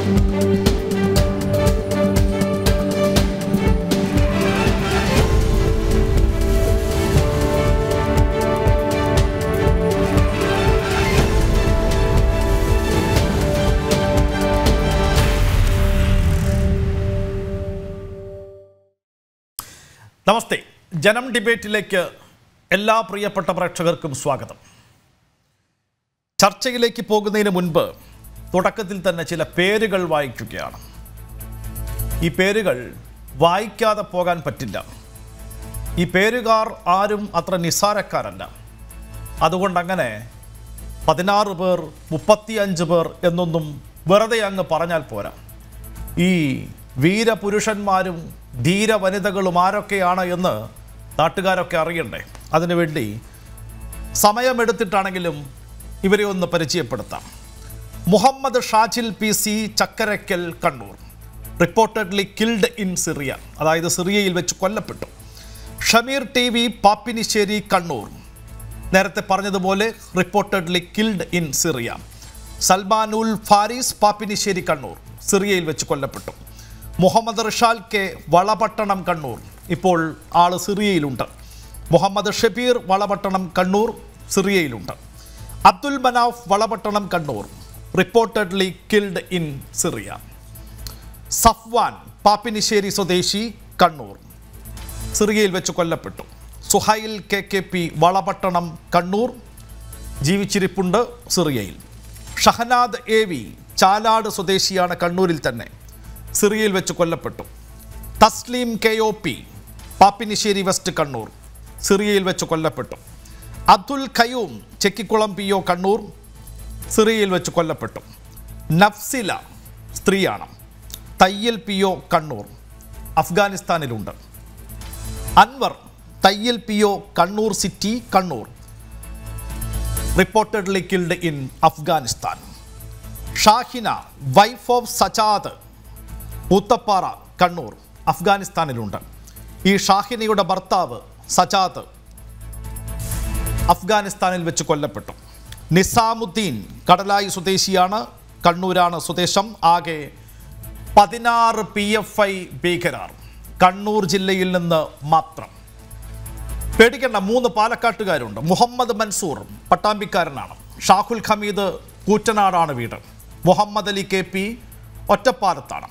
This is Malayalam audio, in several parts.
നമസ്തേ ജനം ഡിബേറ്റിലേക്ക് എല്ലാ പ്രിയപ്പെട്ട പ്രേക്ഷകർക്കും സ്വാഗതം ചർച്ചയിലേക്ക് പോകുന്നതിന് മുൻപ് തുടക്കത്തിൽ തന്നെ ചില പേരുകൾ വായിക്കുകയാണ് ഈ പേരുകൾ വായിക്കാതെ പോകാൻ പറ്റില്ല ഈ പേരുകാർ ആരും അത്ര നിസ്സാരക്കാരല്ല അതുകൊണ്ട് അങ്ങനെ പതിനാറ് പേർ മുപ്പത്തിയഞ്ച് പേർ എന്നൊന്നും വെറുതെ അങ്ങ് പറഞ്ഞാൽ പോരാ ഈ വീരപുരുഷന്മാരും ധീര വനിതകളും ആരൊക്കെയാണ് എന്ന് നാട്ടുകാരൊക്കെ അറിയണ്ടേ അതിനുവേണ്ടി സമയമെടുത്തിട്ടാണെങ്കിലും ഇവരെ ഒന്ന് പരിചയപ്പെടുത്താം Muhammad Shajil P C Chakkarakkal Kannur reportedly killed in Syria അതായത് സിറിയയിൽ വെച്ച് കൊല്ലപ്പെട്ടു ഷമീർ ടി വി പാപ്പിനിശ്ശേരി കണ്ണൂർ നേരത്തെ പറഞ്ഞതുപോലെ reportedly killed in Syria Salmanul Faris Pappinissery Kannur സിറിയയിൽ വെച്ച് കൊല്ലപ്പെട്ടു മുഹമ്മദ് റിഷാൽ കെ വളപട്ടണം കണ്ണൂർ ഇപ്പോൾ ആള് സിറിയയിലുണ്ട് മുഹമ്മദ് ഷബീർ വളപട്ടണം കണ്ണൂർ സിറിയയിലുണ്ട് Abdul Manaf Valapattanam Kannur reportedly killed in Syria Safwan Pappinissery സ്വദേശി കണ്ണൂർ സിറിയയിൽ വെച്ച് കൊല്ലപ്പെട്ടു Suhail K K P Valapattanam Kannur ജീവിച്ചിരിപ്പുണ്ട് സിറിയയിൽ ഷഹനാദ് എ വി ചാലാട് സ്വദേശിയാണ് കണ്ണൂരിൽ തന്നെ സിറിയയിൽ വെച്ച് കൊല്ലപ്പെട്ടു Thasleem K O P Pappinisseri west Kannur സിറിയയിൽ വെച്ച് കൊല്ലപ്പെട്ടു അബ്ദുൽ ഖയൂം ചെക്കിക്കുളം പി ഒ കണ്ണൂർ സിറിയയിൽ വെച്ച് കൊല്ലപ്പെട്ടു നഫ്സില സ്ത്രീയാണ് തയ്യൽ പി ഒ കണ്ണൂർ അഫ്ഗാനിസ്ഥാനിലുണ്ട് Anwar Thayyil P O Kannur city Kannur reportedly killed in Afghanistan Shahina wife of Sajad Oothappara Kannur അഫ്ഗാനിസ്ഥാനിലുണ്ട് ഈ ഷാഹിനയുടെ ഭർത്താവ് സജാദ് അഫ്ഗാനിസ്ഥാനിൽ വെച്ച് കൊല്ലപ്പെട്ടു നിസാമുദ്ദീൻ കടലായി സ്വദേശിയാണ് കണ്ണൂരാണ് സ്വദേശം ആകെ പതിനാറ് പി എഫ് ഐ ഭീകരർ കണ്ണൂർ ജില്ലയിൽ നിന്ന് മാത്രം പേടിക്കേണ്ട മൂന്ന് പാലക്കാട്ടുകാരുണ്ട് മുഹമ്മദ് മൻസൂർ പട്ടാമ്പിക്കാരനാണ് ഷാഹുൽ ഹമീദ് കൂറ്റനാടാണ് വീട് മുഹമ്മദ് അലി കെ പി ഒറ്റപ്പാലത്താണ്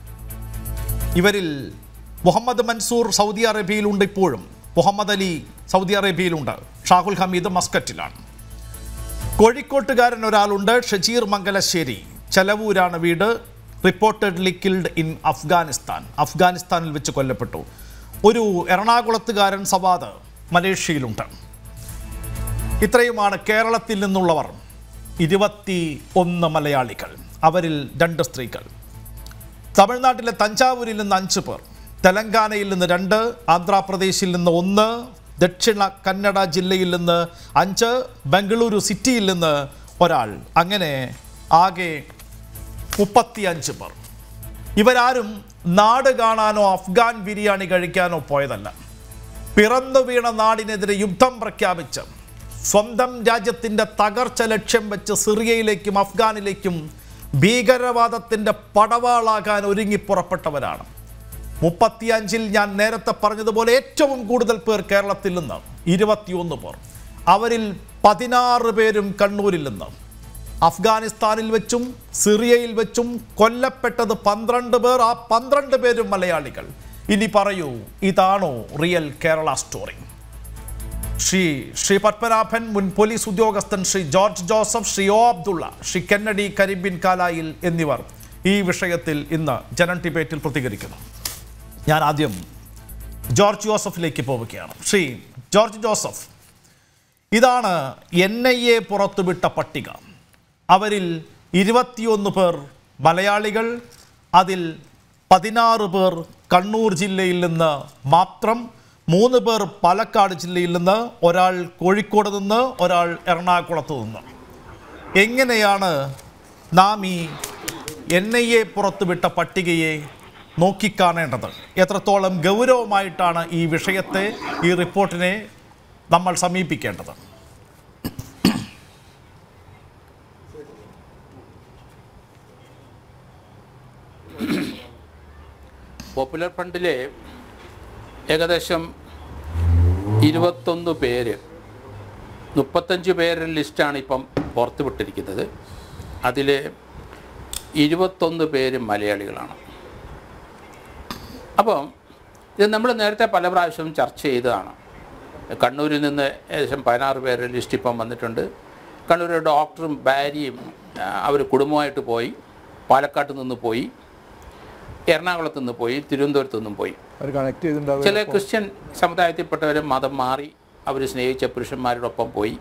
ഇവരിൽ മുഹമ്മദ് മൻസൂർ സൗദി അറേബ്യയിലുണ്ട് ഇപ്പോഴും മുഹമ്മദ് അലി സൗദി അറേബ്യയിലുണ്ട് ഷാഹുൽ ഹമീദ് മസ്കറ്റിലാണ് കോഴിക്കോട്ടുകാരൻ ഒരാളുണ്ട് ഷജീർ മംഗലശ്ശേരി ചെലവൂരാണ് വീട് റിപ്പോർട്ടഡ്ലി കിൽഡ് ഇൻ അഫ്ഗാനിസ്ഥാൻ അഫ്ഗാനിസ്ഥാനിൽ വെച്ച് കൊല്ലപ്പെട്ടു ഒരു എറണാകുളത്തുകാരൻ സവാദ് മലേഷ്യയിലുണ്ട് ഇത്രയുമാണ് കേരളത്തിൽ നിന്നുള്ളവർ ഇരുപത്തി ഒന്ന് മലയാളികൾ അവരിൽ രണ്ട് സ്ത്രീകൾ തമിഴ്നാട്ടിലെ തഞ്ചാവൂരിൽ നിന്ന് അഞ്ച് പേർ തെലങ്കാനയിൽ നിന്ന് രണ്ട് ആന്ധ്രാപ്രദേശിൽ നിന്ന് ഒന്ന് ദക്ഷിണ കന്നഡ ജില്ലയിൽ നിന്ന് അഞ്ച് ബംഗളൂരു സിറ്റിയിൽ നിന്ന് ഒരാൾ അങ്ങനെ ആകെ മുപ്പത്തിയഞ്ച് പേർ ഇവരാരും നാട് കാണാനോ അഫ്ഗാൻ ബിരിയാണി കഴിക്കാനോ പോയതല്ല പിറന്നു വീണ നാടിനെതിരെ യുദ്ധം പ്രഖ്യാപിച്ച് സ്വന്തം രാജ്യത്തിൻ്റെ തകർച്ച ലക്ഷ്യം വെച്ച് സിറിയയിലേക്കും അഫ്ഗാനിലേക്കും ഭീകരവാദത്തിൻ്റെ പടവാളാകാൻ ഒരുങ്ങി പുറപ്പെട്ടവരാണ് മുപ്പത്തിയഞ്ചിൽ ഞാൻ നേരത്തെ പറഞ്ഞതുപോലെ ഏറ്റവും കൂടുതൽ പേർ കേരളത്തിൽ നിന്ന് ഇരുപത്തിയൊന്ന് പേർ അവരിൽ പതിനാറ് പേരും കണ്ണൂരിൽ നിന്ന് അഫ്ഗാനിസ്ഥാനിൽ വെച്ചും സിറിയയിൽ വെച്ചും കൊല്ലപ്പെട്ടത് പന്ത്രണ്ട് പേർ ആ പന്ത്രണ്ട് പേരും മലയാളികൾ ഇനി പറയൂ ഇതാണോ റിയൽ കേരള സ്റ്റോറി ശ്രീ ശ്രീ പത്മനാഭൻ മുൻ പോലീസ് ഉദ്യോഗസ്ഥൻ Shri George Joseph Shri O Abdulla Shri Kennedy Karibin Kalayil എന്നിവർ ഈ വിഷയത്തിൽ ഇന്ന് ജനൻ ഡിബേറ്റിൽ പ്രതികരിക്കുന്നു ഞാൻ ആദ്യം ജോർജ് ജോസഫിലേക്ക് പോവുകയാണ് ശ്രീ ജോർജ് ജോസഫ് ഇതാണ് എൻ ഐ എ പുറത്തുവിട്ട പട്ടിക അവരിൽ ഇരുപത്തിയൊന്ന് പേർ മലയാളികൾ അതിൽ പതിനാറ് പേർ കണ്ണൂർ ജില്ലയിൽ നിന്ന് മാത്രം മൂന്ന് പേർ പാലക്കാട് ജില്ലയിൽ നിന്ന് ഒരാൾ കോഴിക്കോട് നിന്ന് ഒരാൾ എറണാകുളത്ത് നിന്ന് എങ്ങനെയാണ് നാം ഈ എൻ ഐ എ പുറത്തുവിട്ട പട്ടികയെ നോക്കിക്കാണേണ്ടത് എത്രത്തോളം ഗൗരവമായിട്ടാണ് ഈ വിഷയത്തെ ഈ റിപ്പോർട്ടിനെ നമ്മൾ സമീപിക്കേണ്ടത് പോപ്പുലർ ഫ്രണ്ടിലെ ഏകദേശം ഇരുപത്തൊന്ന് പേര് മുപ്പത്തഞ്ച് പേരുടെ ലിസ്റ്റാണ് ഇപ്പം പുറത്തുവിട്ടിരിക്കുന്നത് അതിൽ ഇരുപത്തൊന്ന് പേര് മലയാളികളാണ് അപ്പം ഇത് നമ്മൾ നേരത്തെ പല പ്രാവശ്യവും ചർച്ച ചെയ്തതാണ് കണ്ണൂരിൽ നിന്ന് ഏകദേശം പതിനാറ് പേരുടെ ലിസ്റ്റ് ഇപ്പം വന്നിട്ടുണ്ട് കണ്ണൂർ ഡോക്ടറും ഭാര്യയും അവർ കുടുംബമായിട്ട് പോയി പാലക്കാട്ട് നിന്ന് പോയി എറണാകുളത്ത് നിന്ന് പോയി തിരുവനന്തപുരത്ത് നിന്നും പോയി അവർ കണക്ട് ചെയ്തിട്ടുണ്ടാവുക ചില ക്രിസ്ത്യൻ സമുദായത്തിൽപ്പെട്ടവർ മതം മാറി അവർ സ്നേഹിച്ച പുരുഷന്മാരോടൊപ്പം പോയി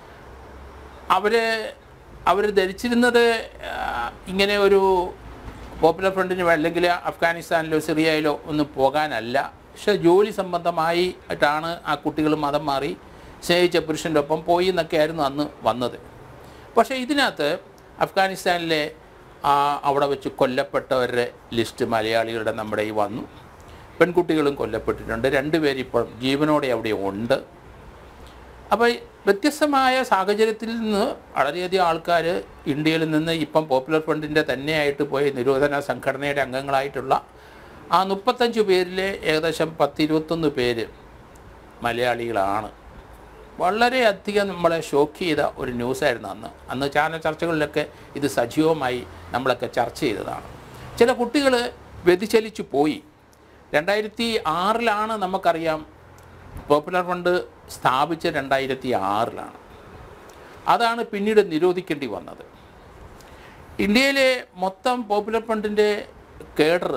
അവർ അവർ ധരിച്ചിരുന്നത് ആ, ഇങ്ങനെ ഒരു പോപ്പുലർ ഫ്രണ്ടിന് അല്ലെങ്കിൽ അഫ്ഗാനിസ്ഥാനിലോ സിറിയയിലോ ഒന്നും പോകാനല്ല പക്ഷേ ജോലി സംബന്ധമായി ആയിട്ടാണ് ആ കുട്ടികൾ മതം മാറി സ്നേഹിച്ച പുരുഷൻ്റെ ഒപ്പം പോയി എന്നൊക്കെയായിരുന്നു അന്ന് വന്നത് പക്ഷേ ഇതിനകത്ത് അഫ്ഗാനിസ്ഥാനിലെ ആ അവിടെ വെച്ച് കൊല്ലപ്പെട്ടവരുടെ ലിസ്റ്റ് മലയാളികളുടെ നമ്മുടെ ഈ വന്നു പെൺകുട്ടികളും കൊല്ലപ്പെട്ടിട്ടുണ്ട് രണ്ടുപേരും ഇപ്പോൾ ജീവനോടെ അവിടെ ഉണ്ട് അപ്പോൾ വ്യത്യസ്തമായ സാഹചര്യത്തിൽ നിന്ന് വളരെയധികം ആൾക്കാർ ഇന്ത്യയിൽ നിന്ന് ഇപ്പം പോപ്പുലർ ഫ്രണ്ടിൻ്റെ തന്നെയായിട്ട് പോയ നിരോധന സംഘടനയുടെ അംഗങ്ങളായിട്ടുള്ള ആ മുപ്പത്തഞ്ച് പേരിലെ ഏകദേശം പത്തിരുപത്തൊന്ന് പേര് മലയാളികളാണ് വളരെയധികം നമ്മളെ ഷോക്ക് ചെയ്ത ഒരു ന്യൂസായിരുന്നു അന്ന് അന്ന് ചാനൽ ചർച്ചകളിലൊക്കെ ഇത് സജീവമായി നമ്മളൊക്കെ ചർച്ച ചെയ്തതാണ് ചില കുട്ടികൾ വ്യതിചലിച്ചു പോയി രണ്ടായിരത്തി ആറിലാണ് നമുക്കറിയാം പോപ്പുലർ ഫണ്ട് സ്ഥാപിച്ച രണ്ടായിരത്തി ആറിലാണ് അതാണ് പിന്നീട് നിരോധിക്കേണ്ടി വന്നത് ഇന്ത്യയിലെ മൊത്തം പോപ്പുലർ ഫണ്ടിൻ്റെ കേഡർ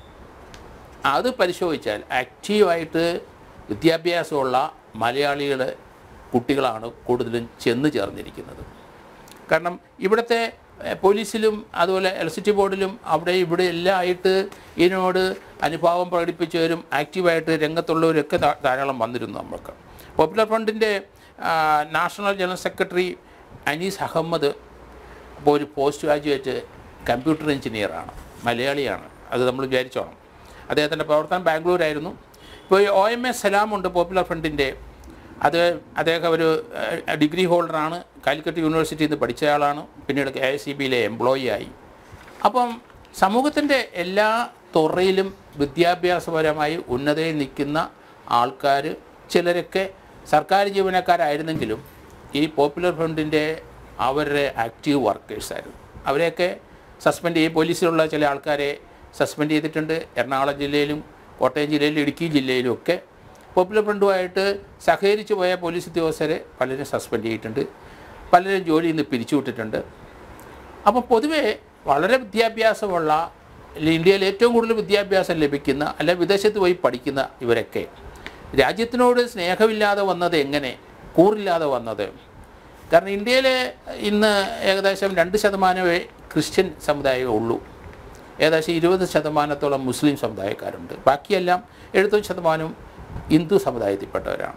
അത് പരിശോധിച്ചാൽ ആക്റ്റീവായിട്ട് വിദ്യാഭ്യാസമുള്ള മലയാളികൾ കുട്ടികളാണ് കൂടുതലും ചെന്ന് ചേർന്നിരിക്കുന്നത് കാരണം ഇവിടുത്തെ എഹ്, പോലീസിലും അതുപോലെ ഇലക്ട്രിസിറ്റി ബോർഡിലും അവിടെ ഇവിടെ എല്ലാം ആയിട്ട് ഇതിനോട് അനുഭാവം പ്രകടിപ്പിച്ചവരും ആക്റ്റീവായിട്ട് രംഗത്തുള്ളവരൊക്കെ ധാ- ധാരാളം വന്നിരുന്നു നമ്മൾക്ക് പോപ്പുലർ ഫ്രണ്ടിൻ്റെ national general secretary Anees Ahmed ഇപ്പോൾ ഒരു പോസ്റ്റ് ഗ്രാജുവേറ്റ് കമ്പ്യൂട്ടർ എഞ്ചിനീയറാണ് മലയാളിയാണ് അത് നമ്മൾ വിചാരിച്ചോണം അദ്ദേഹത്തിൻ്റെ പ്രവർത്തനം ബാംഗ്ലൂരായിരുന്നു ഇപ്പോൾ ഈ ഒ എം എസ് സലാമുണ്ട് പോപ്പുലർ ഫ്രണ്ടിൻ്റെ അത് അദ്ദേഹം ഒരു ഏഹ്, ഡിഗ്രി ഹോൾഡറാണ് കാലിക്കറ്റ് യൂണിവേഴ്സിറ്റിയിൽ നിന്ന് പഠിച്ച ആളാണ് പിന്നീട് കെ എസ് സി ബിയിലെ എംപ്ലോയി ആയി അപ്പം സമൂഹത്തിൻ്റെ എല്ലാ തുറയിലും വിദ്യാഭ്യാസപരമായി ഉന്നതയിൽ നിൽക്കുന്ന ആൾക്കാർ ചിലരൊക്കെ സർക്കാർ ജീവനക്കാരായിരുന്നെങ്കിലും ഈ പോപ്പുലർ ഫ്രണ്ടിൻ്റെ അവരുടെ ആക്റ്റീവ് വർക്കേഴ്സായിരുന്നു അവരെയൊക്കെ സസ്പെൻഡ് ചെയ്യും പോലീസിലുള്ള ചില ആൾക്കാരെ സസ്പെൻഡ് ചെയ്തിട്ടുണ്ട് എറണാകുളം ജില്ലയിലും കോട്ടയം ജില്ലയിലും ഇടുക്കി ജില്ലയിലും ഒക്കെ പോപ്പുലർ ഫ്രണ്ടുമായിട്ട് സഹകരിച്ചു പോയ പോലീസ് ഉദ്യോഗസ്ഥരെ പലരും സസ്പെൻഡ് ചെയ്തിട്ടുണ്ട് പലരും ജോലിയിൽ നിന്ന് പിരിച്ചുവിട്ടിട്ടുണ്ട് അപ്പോൾ പൊതുവേ വളരെ വിദ്യാഭ്യാസമുള്ള അല്ലെങ്കിൽ ഇന്ത്യയിൽ ഏറ്റവും കൂടുതൽ വിദ്യാഭ്യാസം ലഭിക്കുന്ന അല്ല വിദേശത്ത് പോയി പഠിക്കുന്ന ഇവരൊക്കെ രാജ്യത്തിനോട് സ്നേഹമില്ലാതെ വന്നത് എങ്ങനെ കൂറില്ലാതെ വന്നത് കാരണം ഇന്ത്യയിൽ ഇന്ന് ഏകദേശം രണ്ട് ശതമാനമേ ക്രിസ്ത്യൻ സമുദായമേ ഉള്ളൂ ഏകദേശം ഇരുപത് ശതമാനത്തോളം മുസ്ലിം സമുദായക്കാരുണ്ട് ബാക്കിയെല്ലാം എഴുപത്തഞ്ച് ശതമാനവും ഹിന്ദു സമുദായത്തിൽപ്പെട്ടവരാണ്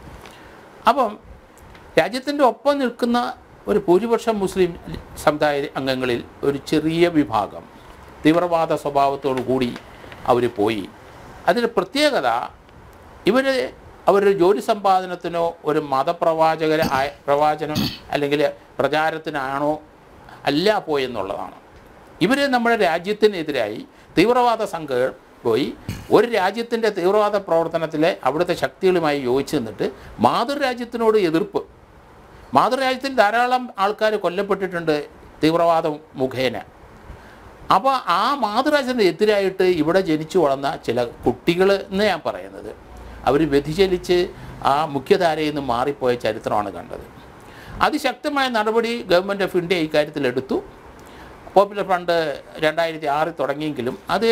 അപ്പം രാജ്യത്തിൻ്റെ ഒപ്പം നിൽക്കുന്ന ഒരു ഭൂരിപക്ഷം മുസ്ലിം സമുദായ അംഗങ്ങളിൽ ഒരു ചെറിയ വിഭാഗം തീവ്രവാദ സ്വഭാവത്തോടു കൂടി അവർ പോയി അതിന് പ്രത്യേകത ഇവർ അവരുടെ ജോലി സമ്പാദനത്തിനോ ഒരു മതപ്രവാചകര ആയ- പ്രവാചനം അല്ലെങ്കിൽ പ്രചാരത്തിനാണോ അല്ല പോയെന്നുള്ളതാണ് ഇവർ നമ്മുടെ രാജ്യത്തിനെതിരായി തീവ്രവാദ സംഘങ്ങൾ പോയി ഒരു രാജ്യത്തിൻ്റെ തീവ്രവാദ പ്രവർത്തനത്തിലെ അവിടുത്തെ ശക്തികളുമായി യോജിച്ച് നിന്നിട്ട് മാതൃരാജ്യത്തിനോട് എതിർപ്പ് മാതൃരാജ്യത്തിൽ ധാരാളം ആൾക്കാർ കൊല്ലപ്പെട്ടിട്ടുണ്ട് തീവ്രവാദം മുഖേന അപ്പോൾ ആ മാതൃരാജ്യത്തിന് എതിരായിട്ട് ഇവിടെ ജനിച്ചു വളർന്ന ചില കുട്ടികൾ എന്ന് ഞാൻ പറയുന്നത് അവർ വ്യതിചലിച്ച് ആ മുഖ്യധാരയിൽ നിന്ന് മാറിപ്പോയ ചരിത്രമാണ് കണ്ടത് അതിശക്തമായ നടപടി ഗവൺമെൻറ് ഓഫ് ഇന്ത്യ ഇക്കാര്യത്തിൽ എടുത്തു പോപ്പുലർ ഫണ്ട് രണ്ടായിരത്തി ആറിൽ തുടങ്ങിയെങ്കിലും അത്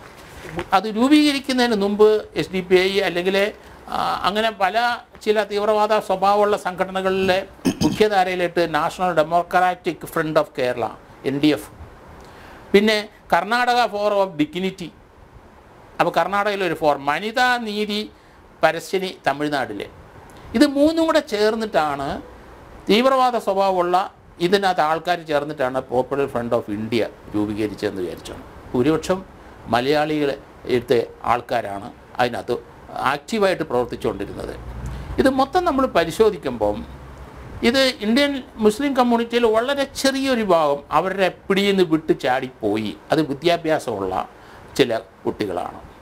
അത് രൂപീകരിക്കുന്നതിന് മുമ്പ് എസ് ഡി പി ഐ അല്ലെങ്കിൽ ആ, അങ്ങനെ പല ചില തീവ്രവാദ സ്വഭാവമുള്ള സംഘടനകളിലെ മുഖ്യധാരയിലിട്ട് national democratic front of Kerala N D F പിന്നെ കർണാടക ഫോറം ഓഫ് ഡിഗ്നിറ്റി അപ്പോൾ കർണാടകയിലെ ഒരു ഫോറം വനിതാ നീതി പരസ്യനി തമിഴ്നാട്ടിലെ ഇത് മൂന്നും കൂടെ ചേർന്നിട്ടാണ് തീവ്രവാദ സ്വഭാവമുള്ള ഇതിനകത്ത് ആൾക്കാർ ചേർന്നിട്ടാണ് പോപ്പുലർ ഫ്രണ്ട് ഓഫ് ഇന്ത്യ രൂപീകരിച്ചതെന്ന് വിചാരിച്ചാണ് ഭൂരിപക്ഷം മലയാളികൾ എടുത്ത ആൾക്കാരാണ് അതിനകത്ത് ആക്റ്റീവായിട്ട് പ്രവർത്തിച്ചുകൊണ്ടിരുന്നത് ഇത് മൊത്തം നമ്മൾ പരിശോധിക്കുമ്പം ഇത് ഇന്ത്യൻ മുസ്ലിം കമ്മ്യൂണിറ്റിയിൽ വളരെ ചെറിയൊരു ഭാഗം അവരുടെ പിടിയിൽ നിന്ന് വിട്ട് ചാടിപ്പോയി അത് വിദ്യാഭ്യാസമുള്ള ചില കുട്ടികളാണ്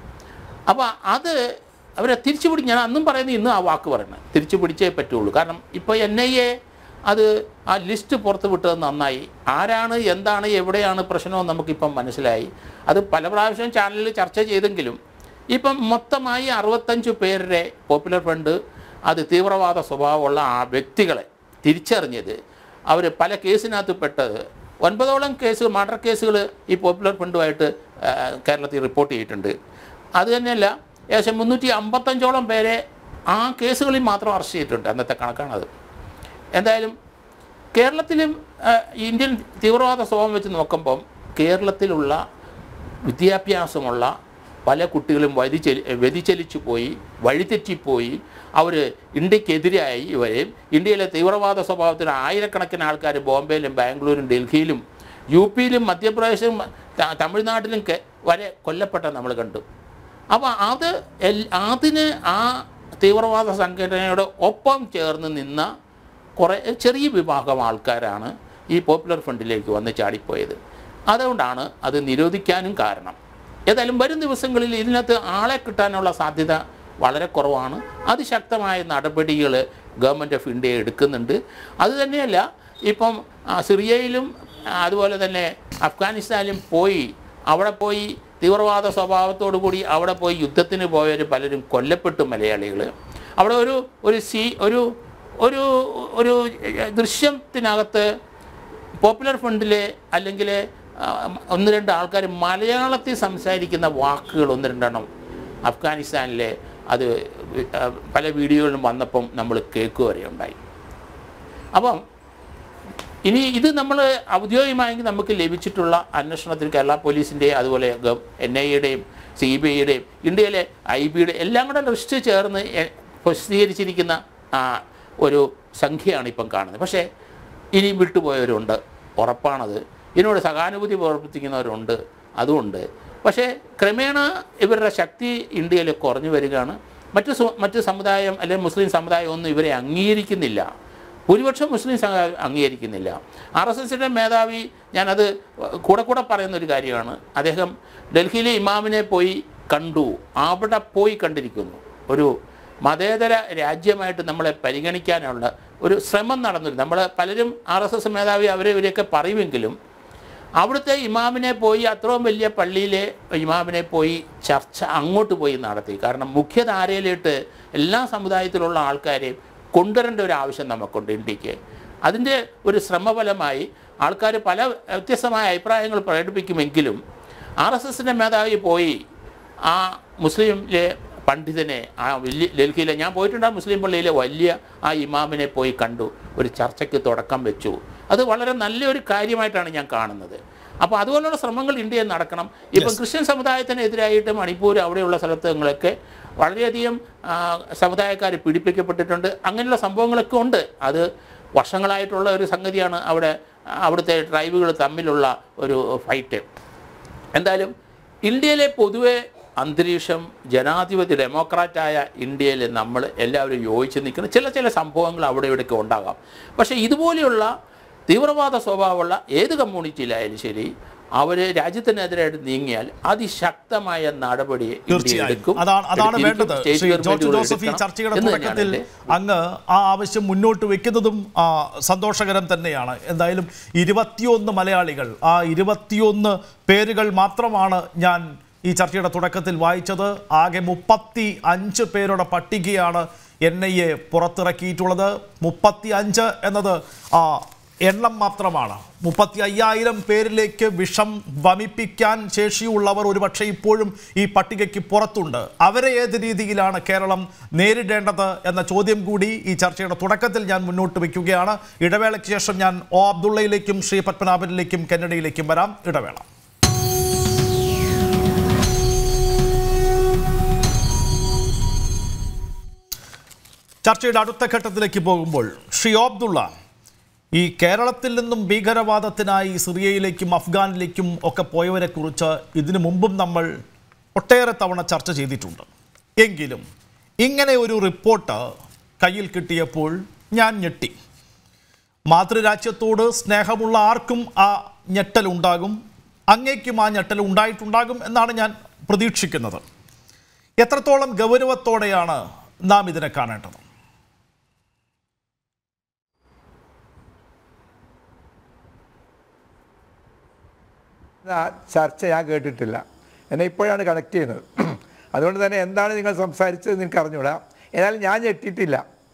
അപ്പോൾ അത് അവരെ തിരിച്ചു പിടി ഞാൻ അന്നും പറയുന്നത് ഇന്നും ആ വാക്ക് പറയണം തിരിച്ചു പിടിച്ചേ പറ്റുള്ളൂ കാരണം ഇപ്പോൾ എൻ ഐ എ അത് ആ ലിസ്റ്റ് പുറത്ത് വിട്ടത് നന്നായി ആരാണ് എന്താണ് എവിടെയാണ് പ്രശ്നമെന്ന് നമുക്കിപ്പം മനസ്സിലായി അത് പല പ്രാവശ്യം ചാനലിൽ ചർച്ച ചെയ്തെങ്കിലും ഇപ്പം മൊത്തമായി അറുപത്തഞ്ച് പേരുടെ പോപ്പുലർ ഫ്രണ്ട് അത് തീവ്രവാദ സ്വഭാവമുള്ള ആ വ്യക്തികളെ തിരിച്ചറിഞ്ഞത് അവർ പല കേസിനകത്ത് പെട്ടത് ഒൻപതോളം കേസുകൾ മർഡർ കേസുകൾ ഈ പോപ്പുലർ ഫ്രണ്ടുമായിട്ട് ആ, കേരളത്തിൽ റിപ്പോർട്ട് ചെയ്തിട്ടുണ്ട് അത് തന്നെയല്ല ഏകദേശം മുന്നൂറ്റി അമ്പത്തഞ്ചോളം പേരെ ആ കേസുകളിൽ മാത്രം അറസ്റ്റ് ചെയ്തിട്ടുണ്ട് അന്നത്തെ കണക്കാണത് എന്തായാലും കേരളത്തിലും ആ, ഇന്ത്യൻ തീവ്രവാദ സ്വഭാവം വെച്ച് നോക്കുമ്പം കേരളത്തിലുള്ള വിദ്യാഭ്യാസമുള്ള പല കുട്ടികളും വ്യതിചലി വ്യതിചലിച്ചു പോയി വഴിതെറ്റിപ്പോയി അവർ ഇന്ത്യക്കെതിരായി ഇവരെയും ഇന്ത്യയിലെ തീവ്രവാദ സ്വഭാവത്തിന് ആയിരക്കണക്കിന് ആൾക്കാർ ബോംബെയിലും ബാംഗ്ലൂരും ഡൽഹിയിലും യു പിയിലും മധ്യപ്രദേശിലും ത- തമിഴ്നാട്ടിലും കെ- വരെ കൊല്ലപ്പെട്ട നമ്മൾ കണ്ടു അപ്പോൾ അത് എൽ അതിന് ആ തീവ്രവാദ സംഘടനയുടെ ഒപ്പം ചേർന്ന് നിന്ന കുറേ ചെറിയ വിഭാഗം ആൾക്കാരാണ് ഈ പോപ്പുലർ ഫണ്ടിലേക്ക് വന്ന് ചാടിപ്പോയത് അതുകൊണ്ടാണ് അത് നിരോധിക്കാനും കാരണം ഏതായാലും വരും ദിവസങ്ങളിൽ ഇതിനകത്ത് ആളെ കിട്ടാനുള്ള സാധ്യത വളരെ കുറവാണ് അതിശക്തമായ നടപടികൾ ഗവൺമെൻറ് ഓഫ് ഇന്ത്യ എടുക്കുന്നുണ്ട് അതുതന്നെയല്ല ഇപ്പം ആ, സിറിയയിലും ആ, അതുപോലെ തന്നെ അഫ്ഗാനിസ്ഥാനിലും പോയി അവിടെ പോയി തീവ്രവാദ സ്വഭാവത്തോടു കൂടി അവിടെ പോയി യുദ്ധത്തിന് പോയവർ പലരും കൊല്ലപ്പെട്ടു മലയാളികൾ അവിടെ ഒരു ഒരു സീ ഒരു ഒരു ഒരു ദൃശ്യത്തിനകത്ത് പോപ്പുലർ ഫണ്ടിലെ അല്ലെങ്കിൽ ആ, ഒന്ന് രണ്ട് ആൾക്കാർ മലയാളത്തിൽ സംസാരിക്കുന്ന വാക്കുകൾ ഒന്ന് രണ്ടെണ്ണം അഫ്ഗാനിസ്ഥാനിലെ അത് ആ, പല വീഡിയോകളിലും വന്നപ്പം നമ്മൾ കേൾക്കുക വരെ ഉണ്ടായി അപ്പം ഇനി ഇത് നമ്മൾ ഔദ്യോഗികമായി നമുക്ക് ലഭിച്ചിട്ടുള്ള അന്വേഷണത്തിൽ കേരള പോലീസിൻ്റെ അതുപോലെ എൻ ഐ എയുടെയും സി ബി ഐയുടെയും ഇന്ത്യയിലെ ഐ ബിയുടെ എല്ലാം കൂടെ ലിസ്റ്റ് ചേർന്ന് എ- പ്രസിദ്ധീകരിച്ചിരിക്കുന്ന ആ, ഒരു സംഖ്യയാണ് ഇപ്പം കാണുന്നത് പക്ഷേ ഇനി വിട്ടുപോയവരുണ്ട് ഉറപ്പാണത് ഇതിനോട് സഹാനുഭൂതി പ്രവർത്തിക്കുന്നവരുണ്ട് അതുകൊണ്ട് പക്ഷേ ക്രമേണ ഇവരുടെ ശക്തി ഇന്ത്യയിൽ കുറഞ്ഞു വരികയാണ് മറ്റു സു- മറ്റു സമുദായം അല്ലെങ്കിൽ മുസ്ലിം സമുദായം ഒന്നും ഇവരെ അംഗീകരിക്കുന്നില്ല ഭൂരിപക്ഷം മുസ്ലിം സമുദായം അംഗീകരിക്കുന്നില്ല ആർ എസ് എസിൻ്റെ മേധാവി ഞാനത് കൂടെ കൂടെ പറയുന്ന ഒരു കാര്യമാണ് അദ്ദേഹം ഡൽഹിയിലെ ഇമാമിനെ പോയി കണ്ടു അവിടെ പോയി കണ്ടിരിക്കുന്നു ഒരു മതേതര രാജ്യമായിട്ട് നമ്മളെ പരിഗണിക്കാനുള്ള ഒരു ശ്രമം നടന്നിരുന്നു നമ്മൾ പലരും ആർ എസ് എസ് മേധാവി അവരെ ഇവരെയൊക്കെ പറയുമെങ്കിലും അവിടുത്തെ ഇമാമിനെ പോയി അത്രയും വലിയ പള്ളിയിലെ ഇമാമിനെ പോയി ചർച്ച അങ്ങോട്ട് പോയി നടത്തി കാരണം മുഖ്യധാരയിലിട്ട് എല്ലാ സമുദായത്തിലുള്ള ആൾക്കാരെയും കൊണ്ടുവരേണ്ട ഒരു ആവശ്യം നമുക്കുണ്ട് ഇന്ത്യക്ക് അതിൻ്റെ ഒരു ശ്രമഫലമായി ആൾക്കാർ പല വ്യത്യസ്തമായ അഭിപ്രായങ്ങൾ പ്രകടിപ്പിക്കുമെങ്കിലും ആർ എസ് എസിൻ്റെ മേധാവി പോയി ആ മുസ്ലിമിലെ പണ്ഡിതനെ ആ വലിയ ഡൽഹിയിലെ ഞാൻ പോയിട്ടുണ്ട് ആ മുസ്ലിം പള്ളിയിലെ വലിയ ആ ഇമാമിനെ പോയി കണ്ടു ഒരു ചർച്ചയ്ക്ക് തുടക്കം വെച്ചു അത് വളരെ നല്ലൊരു കാര്യമായിട്ടാണ് ഞാൻ കാണുന്നത് അപ്പോൾ അതുപോലുള്ള ശ്രമങ്ങൾ ഇന്ത്യയിൽ നടക്കണം ഇപ്പം ക്രിസ്ത്യൻ സമുദായത്തിനെതിരായിട്ട് മണിപ്പൂർ അവിടെയുള്ള സ്ഥലത്തുകളൊക്കെ വളരെയധികം സമുദായക്കാർ പീഡിപ്പിക്കപ്പെട്ടിട്ടുണ്ട് അങ്ങനെയുള്ള സംഭവങ്ങളൊക്കെ ഉണ്ട് അത് വർഷങ്ങളായിട്ടുള്ള ഒരു സംഗതിയാണ് അവിടെ അവിടുത്തെ ട്രൈബുകൾ തമ്മിലുള്ള ഒരു ഫൈറ്റ് എന്തായാലും ഇന്ത്യയിലെ പൊതുവെ അന്തരീക്ഷം ജനാധിപത്യ ഡെമോക്രാറ്റായ ഇന്ത്യയിൽ നമ്മൾ എല്ലാവരും യോജിച്ച് നിൽക്കുന്ന ചില ചില സംഭവങ്ങൾ അവിടെ ഇവിടെയൊക്കെ ഉണ്ടാകാം പക്ഷേ ഇതുപോലെയുള്ള തീവ്രവാദ സ്വഭാവമുള്ള ഏത് കമ്മ്യൂണിറ്റിയിലായാലും ശരി അവർ രാജ്യത്തിനെതിരായിട്ട് നീങ്ങിയാൽ അതിശക്തമായ നടപടി ഇന്ത്യ തീർച്ചയായും എടുക്കും അതാണ് അതാണ് എടുത്തിരിക്കും. വേണ്ടത് സ്റ്റേറ്റ് ശ്രീ ജോർജ് ഗവൺമെന്റുകൾ ജോസഫ് ഈ എടുക്കണം ചർച്ചയുടെ എന്ന് തന്നെയാണ് തുടക്കത്തിൽ എൻ്റെ അങ്ങ് ആ ആവശ്യം മുന്നോട്ട് വെക്കുന്നതും ആ, സന്തോഷകരം തന്നെയാണ് എന്തായാലും ഇരുപത്തിയൊന്ന് മലയാളികൾ ആ ഇരുപത്തിയൊന്ന് പേരുകൾ മാത്രമാണ് ഞാൻ ഈ ചർച്ചയുടെ തുടക്കത്തിൽ വായിച്ചത് ആകെ മുപ്പത്തി അഞ്ച് പേരുടെ പട്ടികയാണ് എൻ ഐ എ പുറത്തിറക്കിയിട്ടുള്ളത് മുപ്പത്തി അഞ്ച് എന്നത് ആ, എണ്ണം മാത്രമാണ് മുപ്പത്തി അയ്യായിരം പേരിലേക്ക് വിഷം വമിപ്പിക്കാൻ ശേഷിയുള്ളവർ ഒരുപക്ഷെ ഇപ്പോഴും ഈ പട്ടികയ്ക്ക് പുറത്തുണ്ട് അവരെ ഏത് രീതിയിലാണ് കേരളം നേരിടേണ്ടത് എന്ന ചോദ്യം കൂടി ഈ ചർച്ചയുടെ തുടക്കത്തിൽ ഞാൻ മുന്നോട്ട് വയ്ക്കുകയാണ് ഇടവേളയ്ക്ക് ശേഷം ഞാൻ ഒ അബ്ദുള്ളയിലേക്കും ശ്രീ പത്മനാഭനിലേക്കും കന്നഡയിലേക്കും വരാം ഇടവേള ചർച്ചയുടെ അടുത്ത ഘട്ടത്തിലേക്ക് പോകുമ്പോൾ ശ്രീ അബ്ദുള്ള ഈ കേരളത്തിൽ നിന്നും ഭീകരവാദത്തിനായി സിറിയയിലേക്കും അഫ്ഗാനിലേക്കും ഒക്കെ പോയവരെ കുറിച്ച് ഇതിനു മുമ്പും നമ്മൾ ഒട്ടേറെ തവണ ചർച്ച ചെയ്തിട്ടുണ്ട് എങ്കിലും ഇങ്ങനെ ഒരു റിപ്പോർട്ട് കയ്യിൽ കിട്ടിയപ്പോൾ ഞാൻ ഞെട്ടി മാതൃരാജ്യത്തോട് സ്നേഹമുള്ള ആർക്കും ആ ഞെട്ടലുണ്ടാകും അങ്ങേക്കും ആ ഞെട്ടൽ ഉണ്ടായിട്ടുണ്ടാകും എന്നാണ് ഞാൻ പ്രതീക്ഷിക്കുന്നത് എത്രത്തോളം ഗൗരവത്തോടെയാണ് നാം ഇതിനെ കാണേണ്ടത് ആ ചർച്ച ഞാൻ കേട്ടിട്ടില്ല എന്നെ ഇപ്പോഴാണ് കണക്ട് ചെയ്യുന്നത് അതുകൊണ്ട് തന്നെ എന്താണ് നിങ്ങൾ സംസാരിച്ചത് എനിക്ക് അറിഞ്ഞൂടാ ഏതായാലും ഞാൻ ഞെട്ടിയിട്ടില്ല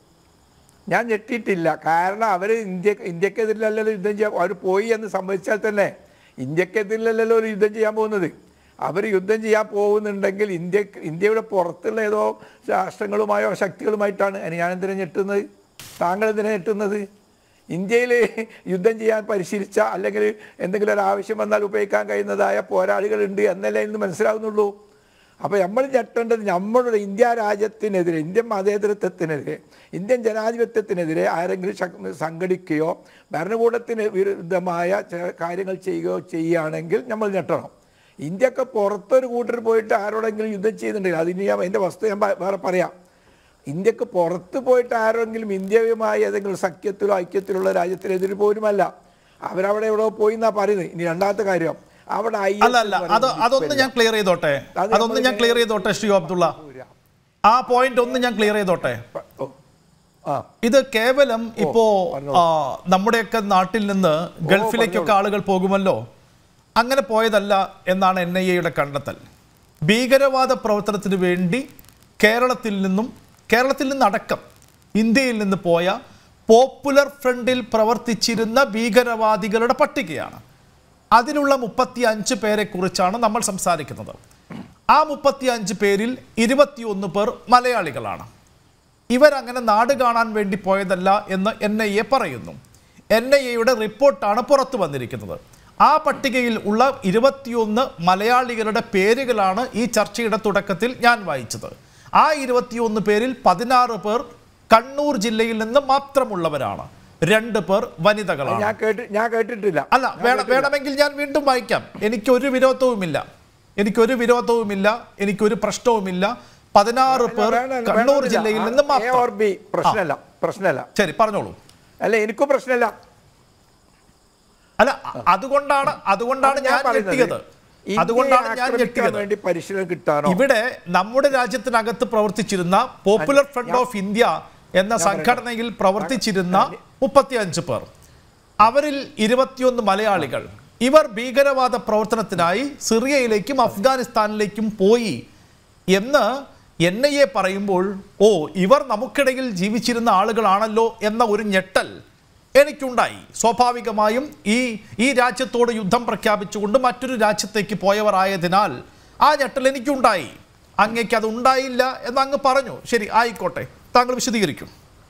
ഞാൻ ഞെട്ടിയിട്ടില്ല കാരണം അവർ ഇന്ത്യ ഇന്ത്യക്കെതിരിലല്ലല്ലോ യുദ്ധം ചെയ്യാൻ അവർ പോയി എന്ന് സംഭവിച്ചാൽ തന്നെ ഇന്ത്യക്കെതിരിലല്ലല്ലോ ഒരു യുദ്ധം ചെയ്യാൻ പോകുന്നത് അവർ യുദ്ധം ചെയ്യാൻ പോകുന്നുണ്ടെങ്കിൽ ഇന്ത്യ ഇന്ത്യയുടെ പുറത്തുള്ള ഏതോ രാഷ്ട്രങ്ങളുമായോ ശക്തികളുമായിട്ടാണ് അതിന് ഞാൻ എന്തിനാ ഞെട്ടുന്നത് താങ്കൾ എന്തിനാ ഞെട്ടുന്നത് ഇന്ത്യയിൽ യുദ്ധം ചെയ്യാൻ പരിശീലിച്ച അല്ലെങ്കിൽ എന്തെങ്കിലും ഒരു ആവശ്യം വന്നാൽ ഉപയോഗിക്കാൻ കഴിയുന്നതായ പോരാളികളുണ്ട് എന്നല്ലേ ഇന്ന് മനസ്സിലാവുന്നുള്ളൂ അപ്പോൾ നമ്മൾ ഞെട്ടേണ്ടത് നമ്മളുടെ ഇന്ത്യ രാജ്യത്തിനെതിരെ ഇന്ത്യൻ മതേതരത്വത്തിനെതിരെ ഇന്ത്യൻ ജനാധിപത്യത്തിനെതിരെ ആരെങ്കിലും ശക്- സംഘടിക്കുകയോ ഭരണകൂടത്തിന് വിരുദ്ധമായ ചില കാര്യങ്ങൾ ചെയ്യുകയോ ചെയ്യുകയാണെങ്കിൽ നമ്മൾ ഞെട്ടണം ഇന്ത്യക്ക് പുറത്തൊരു കൂട്ടർ പോയിട്ട് ആരോടെങ്കിലും യുദ്ധം ചെയ്യുന്നുണ്ടെങ്കിൽ അതിന് ഞാൻ എൻ്റെ വസ്തു ഞാൻ പ- വേറെ പറയാം ഇന്ത്യക്ക് പുറത്ത് പോയിട്ട് ആരെങ്കിലും ഇന്ത്യയുമായി ഏതെങ്കിലും സഖ്യത്തിലോ ഐക്യത്തിലുള്ള രാജ്യത്തിനെതിരെ പോലുമല്ല അവരവിടെ എവിടെ പോയി എന്നാ പറയുന്നത് ഇനി രണ്ടാമത്തെ കാര്യം അവിടെ ഐ അല്ല അല്ല അത് അതൊന്ന് ഞാൻ ക്ലിയർ ചെയ്തോട്ടെ അത് അതൊന്ന് ഞാൻ ക്ലിയർ ചെയ്തോട്ടെ ശ്രീ അബ്ദുള്ള ആ പോയിന്റ് ഒന്ന് ഞാൻ ക്ലിയർ ചെയ്തോട്ടെ ഓ ആ ഇത് കേവലം ഇപ്പോ ആ, നമ്മുടെയൊക്കെ നാട്ടിൽ നിന്ന് ഗൾഫിലേക്കൊക്കെ ആളുകൾ പോകുമല്ലോ അങ്ങനെ പോയതല്ല എന്നാണ് എൻ ഐ എയുടെ കണ്ടെത്തൽ ഭീകരവാദ പ്രവർത്തനത്തിന് വേണ്ടി കേരളത്തിൽ നിന്നും കേരളത്തിൽ നിന്നടക്കം ഇന്ത്യയിൽ നിന്ന് പോയ പോപ്പുലർ ഫ്രണ്ടിൽ പ്രവർത്തിച്ചിരുന്ന ഭീകരവാദികളുടെ പട്ടികയാണ് അതിലുള്ള മുപ്പത്തി അഞ്ച് പേരെ കുറിച്ചാണ് നമ്മൾ സംസാരിക്കുന്നത് ആ മുപ്പത്തി അഞ്ച് പേരിൽ ഇരുപത്തിയൊന്ന് പേർ മലയാളികളാണ് ഇവരങ്ങനെ നാട് കാണാൻ വേണ്ടി പോയതല്ല എന്ന് എൻ ഐ എ പറയുന്നു എൻ ഐ എയുടെ റിപ്പോർട്ടാണ് പുറത്തു വന്നിരിക്കുന്നത് ആ പട്ടികയിൽ ഉള്ള ഇരുപത്തിയൊന്ന് മലയാളികളുടെ പേരുകളാണ് ഈ ചർച്ചയുടെ തുടക്കത്തിൽ ഞാൻ വായിച്ചത് ആ ഇരുപത്തിയൊന്ന് പേരിൽ പതിനാറ് പേർ കണ്ണൂർ ജില്ലയിൽ നിന്ന് മാത്രമുള്ളവരാണ് രണ്ട് പേർ വനിതകളാണ് ഞാൻ കേട്ടി ഞാൻ കേട്ടിട്ടില്ല അല്ല വേണം വേണമെങ്കിൽ ഞാൻ വീണ്ടും വായിക്കാം എനിക്കൊരു വിരോധവുമില്ല എനിക്കൊരു വിരോധവുമില്ല എനിക്കൊരു പ്രശ്നവുമില്ല പതിനാറ് പേർ വേണ്ട, വേണ്ട, കണ്ണൂർ വേണ്ട. ജില്ലയിൽ ആ, നിന്ന് A or മാത്രം B പ്രശ്നമല്ല പ്രശ്നമല്ല ശരി പറഞ്ഞോളൂ അല്ല എനിക്കും പ്രശ്നമല്ല അല്ല അതുകൊണ്ടാണ് അതുകൊണ്ടാണ് അപ്പൊ ഞാൻ പറയുന്നത് ഞെട്ടിയത് ഇന്ത്യയെ അതുകൊണ്ടാണ് ഞാൻ ആക്രമിക്കാൻ ഞെട്ടിയത് വേണ്ടി പരിശീലനം കിട്ടാനോ ഇവിടെ നമ്മുടെ രാജ്യത്തിനകത്ത് പ്രവർത്തിച്ചിരുന്ന പോപ്പുലർ ഫ്രണ്ട് ഓഫ് ഇന്ത്യ എന്ന സംഘടനയിൽ പ്രവർത്തിച്ചിരുന്ന മുപ്പത്തിയഞ്ച് പേർ അവരിൽ ഇരുപത്തിയൊന്ന് മലയാളികൾ ഇവർ ഭീകരവാദ പ്രവർത്തനത്തിനായി സിറിയയിലേക്കും അഫ്ഗാനിസ്ഥാനിലേക്കും പോയി എന്ന് എൻ ഐ എ പറയുമ്പോൾ ഓ ഇവർ നമുക്കിടയിൽ ജീവിച്ചിരുന്ന ആളുകളാണല്ലോ എന്ന ഒരു ഞെട്ടൽ എനിക്കുണ്ടായി സ്വാഭാവികമായും ഈ ഈ രാജ്യത്തോട് യുദ്ധം പ്രഖ്യാപിച്ചുകൊണ്ട് മറ്റൊരു രാജ്യത്തേക്ക് പോയവർ ആയതിനാൽ ആ ഞെട്ടൽ എനിക്കുണ്ടായി അങ്ങേക്ക് അത് ഉണ്ടായില്ല എന്ന് അങ്ങ് പറഞ്ഞു ശരി ആയിക്കോട്ടെ താങ്കൾ വിശദീകരിക്കും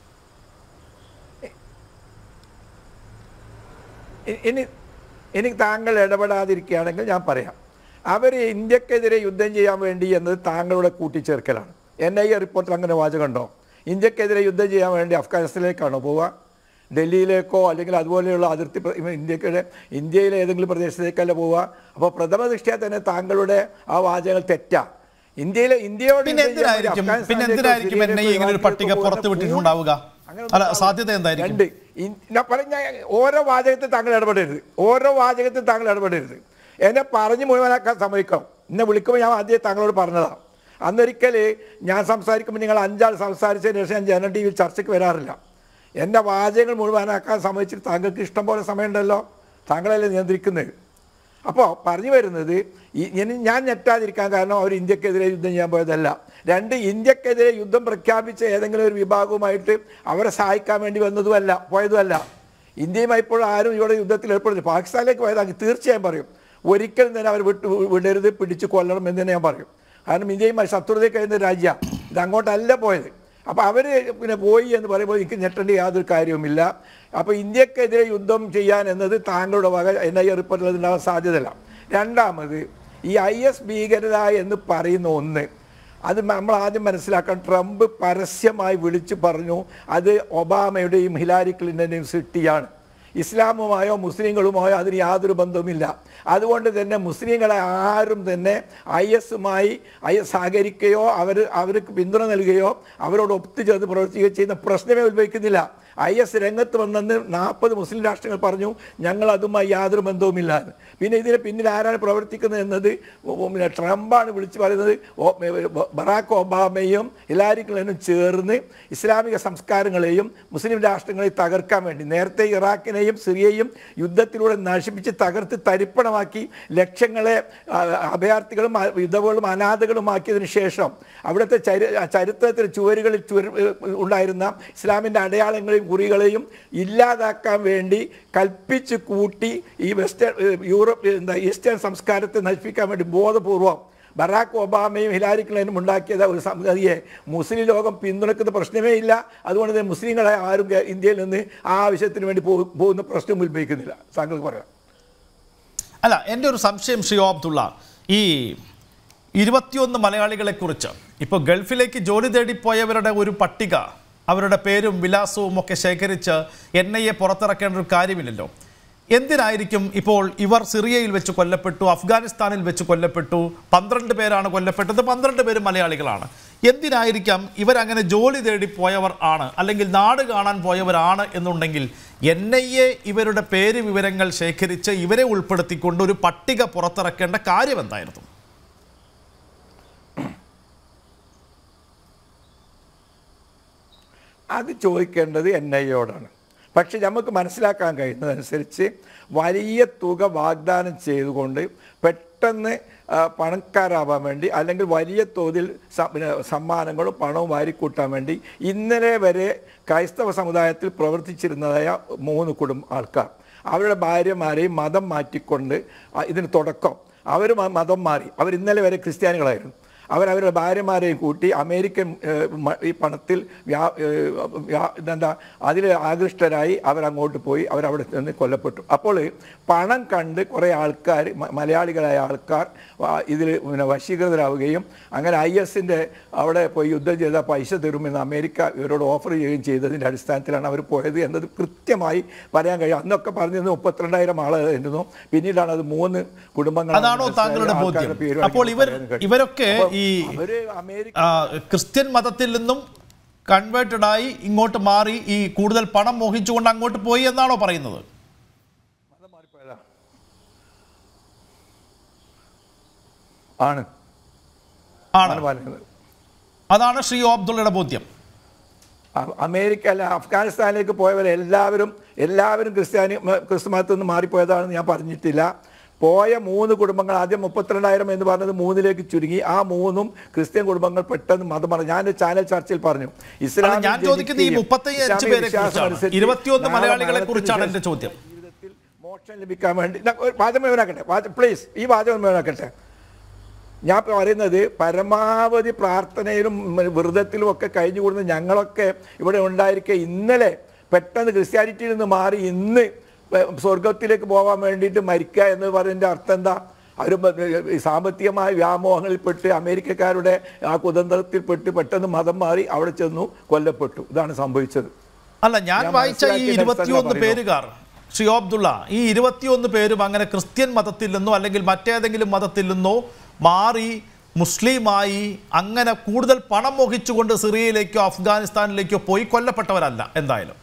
ഇ- ഇനി ഇനി താങ്കൾ ഇടപെടാതിരിക്കുകയാണെങ്കിൽ ഞാൻ പറയാം അവർ ഇന്ത്യക്കെതിരെ യുദ്ധം ചെയ്യാൻ വേണ്ടി എന്നത് താങ്കളുടെ കൂട്ടിച്ചേർക്കലാണ് എൻ ഐ എ റിപ്പോർട്ടിൽ അങ്ങനെ വാചകമുണ്ടോ ഇന്ത്യക്കെതിരെ യുദ്ധം ചെയ്യാൻ വേണ്ടി അഫ്ഗാനിസ്ഥാനിലേക്കാണോ പോവുക ഡൽഹിയിലേക്കോ അല്ലെങ്കിൽ അതുപോലെയുള്ള അതിർത്തി പ്ര- ഇവ ഇന്ത്യയുടെ ഇന്ത്യയിലെ ഏതെങ്കിലും പ്രദേശത്തേക്കല്ല പോവുക അപ്പോൾ പ്രഥമ ദൃഷ്ട്യാ തന്നെ താങ്കളുടെ ആ വാചകങ്ങൾ തെറ്റാ ഇന്ത്യയിലെ ഇന്ത്യയോട് പിന്നെ യുദ്ധം ചെയ്യാൻ വേണ്ടി എന്തിനായിരിക്കും പിന്നെ അഫ്ഗാനിസ്ഥാനിലേക്കോ എന്തിനായിരിക്കും എൻ ഐ സിറിയയിലേക്കോ ഇങ്ങനെ ഒരു പട്ടിക ഇറാഖിലേക്കോ പുറത്തു പോകുന്ന വിട്ടിട്ടുണ്ടാവുക അങ്ങനെ അല്ല ഒന്നും സാധ്യത എന്തായിരിക്കും രണ്ട് ഇൻ- ഞാൻ പറഞ്ഞ ഓരോ വാചകത്തിൽ താങ്കൾ ഇടപെടരുത് ഓരോ വാചകത്തിൽ താങ്കൾ ഇടപെടരുത് എന്നെ പറഞ്ഞ് മുഴുവനാക്കാൻ സമ്മതിക്കണം എന്നെ വിളിക്കുമ്പോൾ ഞാൻ ആദ്യം താങ്കളോട് പറഞ്ഞതാണ് അന്നൊരിക്കൽ ഞാൻ സംസാരിക്കുമ്പോൾ നിങ്ങൾ അഞ്ചാൾ സംസാരിച്ചതിന് ശേഷം ഞാൻ ജനറൽ ടി വിയിൽ ചർച്ചയ്ക്ക് വരാറില്ല എൻ്റെ വാചകങ്ങൾ മുഴുവനാക്കാൻ സമ്മതിച്ചിട്ട് താങ്കൾക്ക് ഇഷ്ടം പോലെ സമയമുണ്ടല്ലോ താങ്കളല്ലേ നിയന്ത്രിക്കുന്നത് അപ്പോൾ പറഞ്ഞു വരുന്നത് ഈ- ഇനി ഞാൻ ഞെട്ടാതിരിക്കാൻ കാരണം അവർ ഇന്ത്യക്കെതിരെ യുദ്ധം ചെയ്യാൻ പോയതല്ല രണ്ട് ഇന്ത്യക്കെതിരെ യുദ്ധം പ്രഖ്യാപിച്ച ഏതെങ്കിലും ഒരു വിഭാഗവുമായിട്ട് അവരെ സഹായിക്കാൻ വേണ്ടി വന്നതുമല്ല പോയതുമല്ല ഇന്ത്യയുമായി ഇപ്പോൾ ആരും ഇവിടെ യുദ്ധത്തിൽ ഏർപ്പെടുന്നു പാകിസ്ഥാനിലേക്ക് പോയതാണെങ്കിൽ തീർച്ചയായും പറയും ഒരിക്കലും തന്നെ അവർ വിട്ട് വിടരുത് പിടിച്ച് കൊല്ലണം എന്ന് തന്നെ ഞാൻ പറയും കാരണം ഇന്ത്യയുമായി ശത്രുതയിൽ കഴിയുന്ന രാജ്യമാണ് ഇത് അങ്ങോട്ടല്ല പോയത് അപ്പോൾ അവർ പിന്നെ പോയി എന്ന് പറയുമ്പോൾ എനിക്ക് ഞെട്ടേണ്ട യാതൊരു കാര്യവുമില്ല അപ്പോൾ ഇന്ത്യക്കെതിരെ യുദ്ധം ചെയ്യാൻ എന്നത് താങ്കളുടെ വക എൻ ഐ എ റിപ്പോർട്ടിൽ ഉണ്ടാകാൻ സാധ്യതയില്ല രണ്ടാമത് ഈ ഐ എസ് ഭീകരത എന്ന് പറയുന്ന ഒന്ന് അത് നമ്മൾ ആദ്യം മനസ്സിലാക്കാൻ ട്രംപ് പരസ്യമായി വിളിച്ചു പറഞ്ഞു അത് ഒബാമയുടെയും ഹിലാരി ക്ലിൻ്റൻ്റെയും സൃഷ്ടിയാണ് ഇസ്ലാമുമായോ മുസ്ലിങ്ങളുമായോ അതിന് യാതൊരു ബന്ധവുമില്ല അതുകൊണ്ട് തന്നെ മുസ്ലിങ്ങളെ ആരും തന്നെ ഐ എസുമായി ഐ എസ് സഹകരിക്കുകയോ അവർ അവർക്ക് പിന്തുണ നൽകുകയോ അവരോട് ഒത്തുചേർന്ന് പ്രവർത്തിക്കുകയോ ചെയ്യുന്ന പ്രശ്നമേ ഉത്ഭവിക്കുന്നില്ല ഐ എസ് രംഗത്ത് വന്നെന്ന് നാൽപ്പത് മുസ്ലിം രാഷ്ട്രങ്ങൾ പറഞ്ഞു ഞങ്ങൾ അതുമായി യാതൊരു ബന്ധവുമില്ല എന്ന് പിന്നെ ഇതിന് പിന്നിൽ ആരാണ് പ്രവർത്തിക്കുന്നത് എന്നത് പിന്നെ ട്രംപാണ് വിളിച്ചു പറയുന്നത് ഓ- ബറാക്ക് ഒബാമയും ഹിലാരി ക്ലിന്റനും ചേർന്ന് ഇസ്ലാമിക സംസ്കാരങ്ങളെയും മുസ്ലിം രാഷ്ട്രങ്ങളെയും തകർക്കാൻ വേണ്ടി നേരത്തെ ഇറാഖിനെയും സിറിയയും യുദ്ധത്തിലൂടെ നശിപ്പിച്ച് തകർത്ത് തരിപ്പണമാക്കി ലക്ഷങ്ങളെ ആ, അഭയാർത്ഥികളും ആ, വിധവകളും അനാഥകളുമാക്കിയതിനു ശേഷം അവിടുത്തെ ചരി ചരിത്രത്തിൽ ചുവരുകളിൽ ചുവർ ഉണ്ടായിരുന്ന ഇസ്ലാമിൻ്റെ അടയാളങ്ങളെയും കുറികളെയും ഇല്ലാതാക്കാൻ വേണ്ടി കൽപ്പിച്ച് കൂട്ടി ഈ വെസ്റ്റേൺ യൂറോപ്പ് എന്താ ഈസ്റ്റേൺ സംസ്കാരത്തെ നശിപ്പിക്കാൻ വേണ്ടി ബോധപൂർവം ബറാക്ക് ഒബാമയും ഹിലാരി ക്ലിന്റനും ഉണ്ടാക്കിയത് ഒരു സംഗതിയെ മുസ്ലിം ലോകം പിന്തുണക്കുന്ന പ്രശ്നമേ ഇല്ല അതുകൊണ്ട് തന്നെ മുസ്ലിങ്ങളെ ആരും കേ- ഇന്ത്യയിൽ നിന്ന് ആ ആവശ്യത്തിന് വേണ്ടി പോ- പോകുന്ന പ്രശ്നം ഉത്ഭവിക്കുന്നില്ല താങ്കൾക്ക് പറയാം അല്ല എൻ്റെ ഒരു സംശയം ശ്രീ അബ്ദുള്ള ഈ ഇരുപത്തിയൊന്ന് മലയാളികളെക്കുറിച്ച് ഇപ്പോൾ ഗൾഫിലേക്ക് ജോലി തേടിപ്പോയവരുടെ ഒരു പട്ടിക അവരുടെ പേരും വിലാസവും ഒക്കെ ശേഖരിച്ച് എൻ ഐ എ പുറത്തിറക്കേണ്ട ഒരു കാര്യമില്ലല്ലോ എന്തിനായിരിക്കും ഇപ്പോൾ ഇവർ സിറിയയിൽ വെച്ച് കൊല്ലപ്പെട്ടു അഫ്ഗാനിസ്ഥാനിൽ വെച്ച് കൊല്ലപ്പെട്ടു പന്ത്രണ്ട് പേരാണ് കൊല്ലപ്പെട്ടത് പന്ത്രണ്ട് പേര് മലയാളികളാണ് എന്തിനായിരിക്കാം ഇവരങ്ങനെ ജോലി തേടി പോയവർ ആണ് അല്ലെങ്കിൽ നാട് കാണാൻ പോയവരാണ് എന്നുണ്ടെങ്കിൽ എൻ ഐ എ ഇവരുടെ പേര് വിവരങ്ങൾ ശേഖരിച്ച് ഇവരെ ഉൾപ്പെടുത്തിക്കൊണ്ട് ഒരു പട്ടിക പുറത്തിറക്കേണ്ട കാര്യം എന്തായിരുന്നു അത് ചോദിക്കേണ്ടത് എൻ ഐ യോടാണ് പക്ഷെ നമുക്ക് മനസ്സിലാക്കാൻ കഴിയുന്നതനുസരിച്ച് വലിയ തുക വാഗ്ദാനം ചെയ്തുകൊണ്ട് പെട്ടെന്ന് ആ, പണക്കാരാവാൻ വേണ്ടി അല്ലെങ്കിൽ വലിയ തോതിൽ സ- പിന്നെ സമ്മാനങ്ങളും പണവും വാരിക്കൂട്ടാൻ വേണ്ടി ഇന്നലെ വരെ ക്രൈസ്തവ സമുദായത്തിൽ പ്രവർത്തിച്ചിരുന്നതായ മൂന്ന് കുടുംബ ആൾക്കാർ അവരുടെ ഭാര്യമാരെയും മതം മാറ്റിക്കൊണ്ട് ആ, ഇതിന് തുടക്കം അവർ മതം മാറി അവർ ഇന്നലെ വരെ ക്രിസ്ത്യാനികളായിരുന്നു അവർ അവരുടെ ഭാര്യമാരെയും കൂട്ടി അമേരിക്കൻ ഏഹ്, മ- ഈ പണത്തിൽ വ്യാ ഏഹ്, വ്യാ- ഇതെന്താ അതിൽ ആകൃഷ്ടരായി അവരങ്ങോട്ട് പോയി അവരവിടെ നിന്ന് കൊല്ലപ്പെട്ടു അപ്പോൾ പണം കണ്ട് കുറേ ആൾക്കാർ മ- മലയാളികളായ ആൾക്കാർ ഇതിൽ പിന്നെ വശീകൃതരാവുകയും അങ്ങനെ ഐ എസിൻ്റെ അവിടെ പോയി യുദ്ധം ചെയ്താൽ പൈസ തരുമെന്ന് അമേരിക്ക ഇവരോട് ഓഫർ ചെയ്യുകയും ചെയ്തതിൻ്റെ അടിസ്ഥാനത്തിലാണ് അവർ പോയത് എന്നത് കൃത്യമായി പറയാൻ കഴിയും അന്നൊക്കെ പറഞ്ഞത് മുപ്പത്തിരണ്ടായിരം ആളായിരുന്നു പിന്നീടാണ് അത് മൂന്ന് കുടുംബങ്ങൾ അതാണോ താങ്കളുടെ ബോധ്യം അപ്പോൾ ഇവർ ഇവരൊക്കെ ഈ അവര് അമേരിക്ക ആ, ക്രിസ്ത്യൻ മതത്തിൽ നിന്നും കൺവേർട്ടഡ് ആയി ഇങ്ങോട്ട് മാറി ഈ കൂടുതൽ പണം മോഹിച്ചുകൊണ്ട് അങ്ങോട്ട് പോയി എന്നാണോ പറയുന്നത് മതം മാറിപ്പോയതാ ആണ് ആണ് ആണ് പറയുന്നത് അതാണ് ശ്രീ ഒ അബ്ദുള്ളയുടെ ബോധ്യം അ- അമേരിക്ക അല്ല അഫ്ഗാനിസ്ഥാനിലേക്ക് പോയവർ എല്ലാവരും എല്ലാവരും ക്രിസ്ത്യാനി മ- ക്രിസ്തു മതത്തിൽ നിന്ന് മാറിപ്പോയതാണെന്ന് ഞാൻ പറഞ്ഞിട്ടില്ല പോയ മൂന്ന് കുടുംബങ്ങൾ ആദ്യം മുപ്പത്തിരണ്ടായിരം എന്ന് പറഞ്ഞത് മൂന്നിലേക്ക് ചുരുങ്ങി ആ മൂന്നും ക്രിസ്ത്യൻ കുടുംബങ്ങൾ പെട്ടെന്ന് മതം പറഞ്ഞു ഞാൻ ചാനൽ ചർച്ചയിൽ പറഞ്ഞു അല്ല, ഞാൻ ചോദിക്കുന്നത് ഈ ജനിക്കുകയും മുപ്പത്തി അഞ്ച് ഇസ്ലാമിക പേരെ വിശ്വാസം കുറിച്ചാണ് അനുസരിച്ച് ഇരുപത്തിയൊന്ന് നാളെ മലയാളികളെ മരണത്തിന് കുറിച്ചാണ് ശേഷം എന്റെ ചോദ്യം ജീവിതത്തിൽ മോക്ഷം ലഭിക്കാൻ വേണ്ടി ഞാൻ ഒരു വാചകം മുഴുവനാക്കട്ടെ പ്ലീസ് ഈ വാചകം മുഴുവനാക്കട്ടെ ഞാൻ പറയുന്നത് പരമാവധി പ്രാർത്ഥനയിലും ഉം, വ്രതത്തിലും ഒക്കെ കഴിഞ്ഞുകൂടുന്ന ഞങ്ങളൊക്കെ ഇവിടെ ഉണ്ടായിരിക്കെ ഇന്നലെ പെട്ടെന്ന് ക്രിസ്ത്യാനിറ്റിയിൽ നിന്ന് മാറി ഇന്ന് പ- സ്വർഗത്തിലേക്ക് പോകാൻ വേണ്ടിയിട്ട് മരിക്കുക എന്ന് പറയുന്നതിൻ്റെ അർത്ഥം എന്താ അവർ സാമ്പത്തികമായ വ്യാമോഹങ്ങളിൽപ്പെട്ട് അമേരിക്കക്കാരുടെ ആ കുതന്ത്രത്തിൽപ്പെട്ട് പെട്ടെന്ന് മതം മാറി അവിടെ ചെന്നു കൊല്ലപ്പെട്ടു ഇതാണ് സംഭവിച്ചത് അല്ല ഞാൻ ഞാൻ വായിച്ച ഈ മനസ്സിലാക്കിയ ഇരുപത്തിയൊന്ന് അടിസ്ഥാനത്തിലാണ് പേരുകാർ ശ്രീ അബ്ദുള്ള ഈ ഇരുപത്തിയൊന്ന് പേരും അങ്ങനെ ക്രിസ്ത്യൻ മതത്തിൽ നിന്നോ അല്ലെങ്കിൽ മറ്റേതെങ്കിലും മതത്തിൽ നിന്നോ മാറി മുസ്ലിമായി അങ്ങനെ കൂടുതൽ പണം മോഹിച്ചുകൊണ്ട് സിറിയയിലേക്കോ അഫ്ഗാനിസ്ഥാനിലേക്കോ പോയി കൊല്ലപ്പെട്ടവരല്ല എന്തായാലും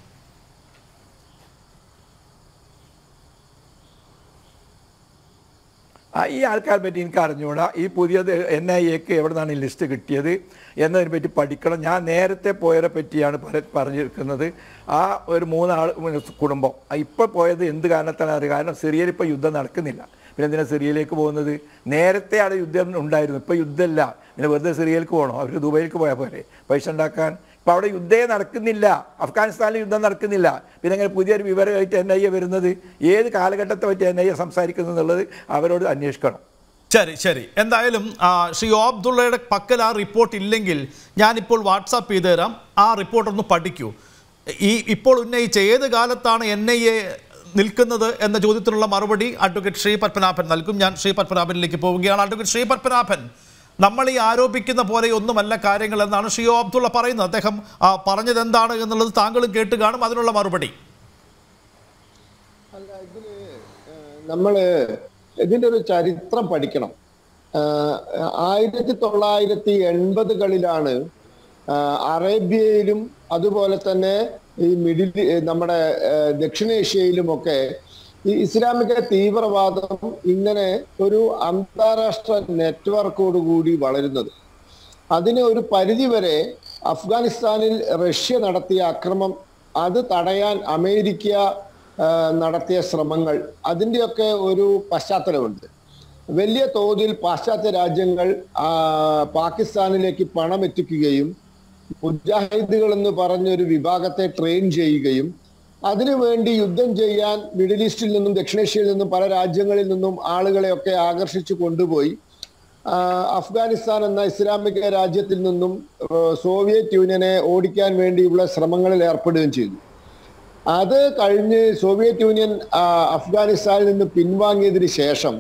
ആ, ഈ ആൾക്കാരെ പറ്റി എനിക്ക് അറിഞ്ഞുകൂടാ ഈ പുതിയത് എൻ ഐ എക്ക് എവിടെ നിന്നാണ് ഈ ലിസ്റ്റ് കിട്ടിയത് എന്നതിനെ പറ്റി പഠിക്കണം ഞാൻ നേരത്തെ പോയവരെ പറ്റിയാണ് പറ- പറഞ്ഞിരിക്കുന്നത് ആ ഒരു മൂന്നാൾ കുടുംബം ഇപ്പോൾ പോയത് എന്ത് കാരണത്താണ് അറിയുക കാരണം സിറിയയിൽ ഇപ്പോൾ യുദ്ധം നടക്കുന്നില്ല പിന്നെ എന്തിനാ സിറിയയിലേക്ക് പോകുന്നത് നേരത്തെ അവിടെ യുദ്ധം ഉണ്ടായിരുന്നു ഇപ്പോൾ യുദ്ധമില്ല പിന്നെ വെറുതെ സിറിയയിലേക്ക് പോകണോ അവർ ദുബൈയിലേക്ക് പോയാൽ പോരെ പൈസ ഉണ്ടാക്കാൻ ഇപ്പോൾ അവിടെ യുദ്ധമേ നടക്കുന്നില്ല അഫ്ഗാനിസ്ഥാനിൽ യുദ്ധം നടക്കുന്നില്ല പിന്നെ അങ്ങനെ പുതിയൊരു വിവരമായിട്ട് എൻ ഐ എ വരുന്നത് ഏത് കാലഘട്ടത്തെ പറ്റി എൻ ഐ എ സംസാരിക്കുന്നത് എന്നുള്ളത് അവരോട് അന്വേഷിക്കണം ശരി ശരി എന്തായാലും ആ, ശ്രീ ഒ അബ്ദുള്ളയുടെ പക്കൽ ആ റിപ്പോർട്ട് ഇല്ലെങ്കിൽ ഞാനിപ്പോൾ വാട്സാപ്പ് ചെയ്തു തരാം ആ റിപ്പോർട്ട് ഒന്ന് പഠിക്കൂ ഈ ഇപ്പോൾ ഉന്നയിച്ച ഏത് കാലത്താണ് എൻ ഐ എ നിൽക്കുന്നത് എന്ന ചോദ്യത്തിനുള്ള മറുപടി അഡ്വക്കേറ്റ് ശ്രീ പത്മനാഭൻ നൽകും ഞാൻ ശ്രീ പത്മനാഭനിലേക്ക് പോവുകയാണ് അഡ്വക്കേറ്റ് ശ്രീ പത്മനാഭൻ നമ്മൾ ഈ ആരോപിക്കുന്ന പോലെ ഒന്നുമല്ല കാര്യങ്ങൾ എന്നാണ് ശ്രീ ഒ അബ്ദുള്ള പറയുന്നത് അദ്ദേഹം ആ, പറഞ്ഞത് എന്താണ് എന്നുള്ളത് താങ്കളും കേട്ട് കാണും അതിനുള്ള മറുപടി അല്ല ഇതില് ഏഹ്, നമ്മള് ഇതിന്റെ ഒരു ചരിത്രം പഠിക്കണം ആഹ്, ആയിരത്തി തൊള്ളായിരത്തി എൺപതുകളിലാണ് ആഹ്, അറേബ്യയിലും അതുപോലെ തന്നെ ഈ മിഡിൽ നമ്മുടെ ഏഹ്, ദക്ഷിണേഷ്യയിലുമൊക്കെ ഈ ഇസ്ലാമിക തീവ്രവാദം ഇങ്ങനെ ഒരു അന്താരാഷ്ട്ര നെറ്റ്വർക്കോട് കൂടി വളരുന്നത് അതിന് ഒരു പരിധിവരെ അഫ്ഗാനിസ്ഥാനിൽ റഷ്യ നടത്തിയ അക്രമം അത് തടയാൻ അമേരിക്ക ആ, നടത്തിയ ശ്രമങ്ങൾ അതിൻ്റെയൊക്കെ ഒരു പശ്ചാത്തലമുണ്ട് വലിയ തോതിൽ പാശ്ചാത്യ രാജ്യങ്ങൾ ആ, പാകിസ്ഥാനിലേക്ക് പണം എത്തിക്കുകയും മുജാഹിദുകൾ എന്ന് പറഞ്ഞൊരു വിഭാഗത്തെ ട്രെയിൻ ചെയ്യുകയും അതിനുവേണ്ടി യുദ്ധം ചെയ്യാൻ മിഡിൽ ഈസ്റ്റിൽ നിന്നും ദക്ഷിണേഷ്യയിൽ നിന്നും പല രാജ്യങ്ങളിൽ നിന്നും ആളുകളെയൊക്കെ ആകർഷിച്ചു കൊണ്ടുപോയി ആ, അഫ്ഗാനിസ്ഥാൻ എന്ന ഇസ്ലാമിക രാജ്യത്തിൽ നിന്നും ആ, സോവിയറ്റ് യൂണിയനെ ഓടിക്കാൻ വേണ്ടിയുള്ള ശ്രമങ്ങളിൽ ഏർപ്പെടുകയും ചെയ്തു അത് കഴിഞ്ഞ് സോവിയറ്റ് യൂണിയൻ ആ, അഫ്ഗാനിസ്ഥാനിൽ നിന്ന് പിൻവാങ്ങിയതിന് ശേഷം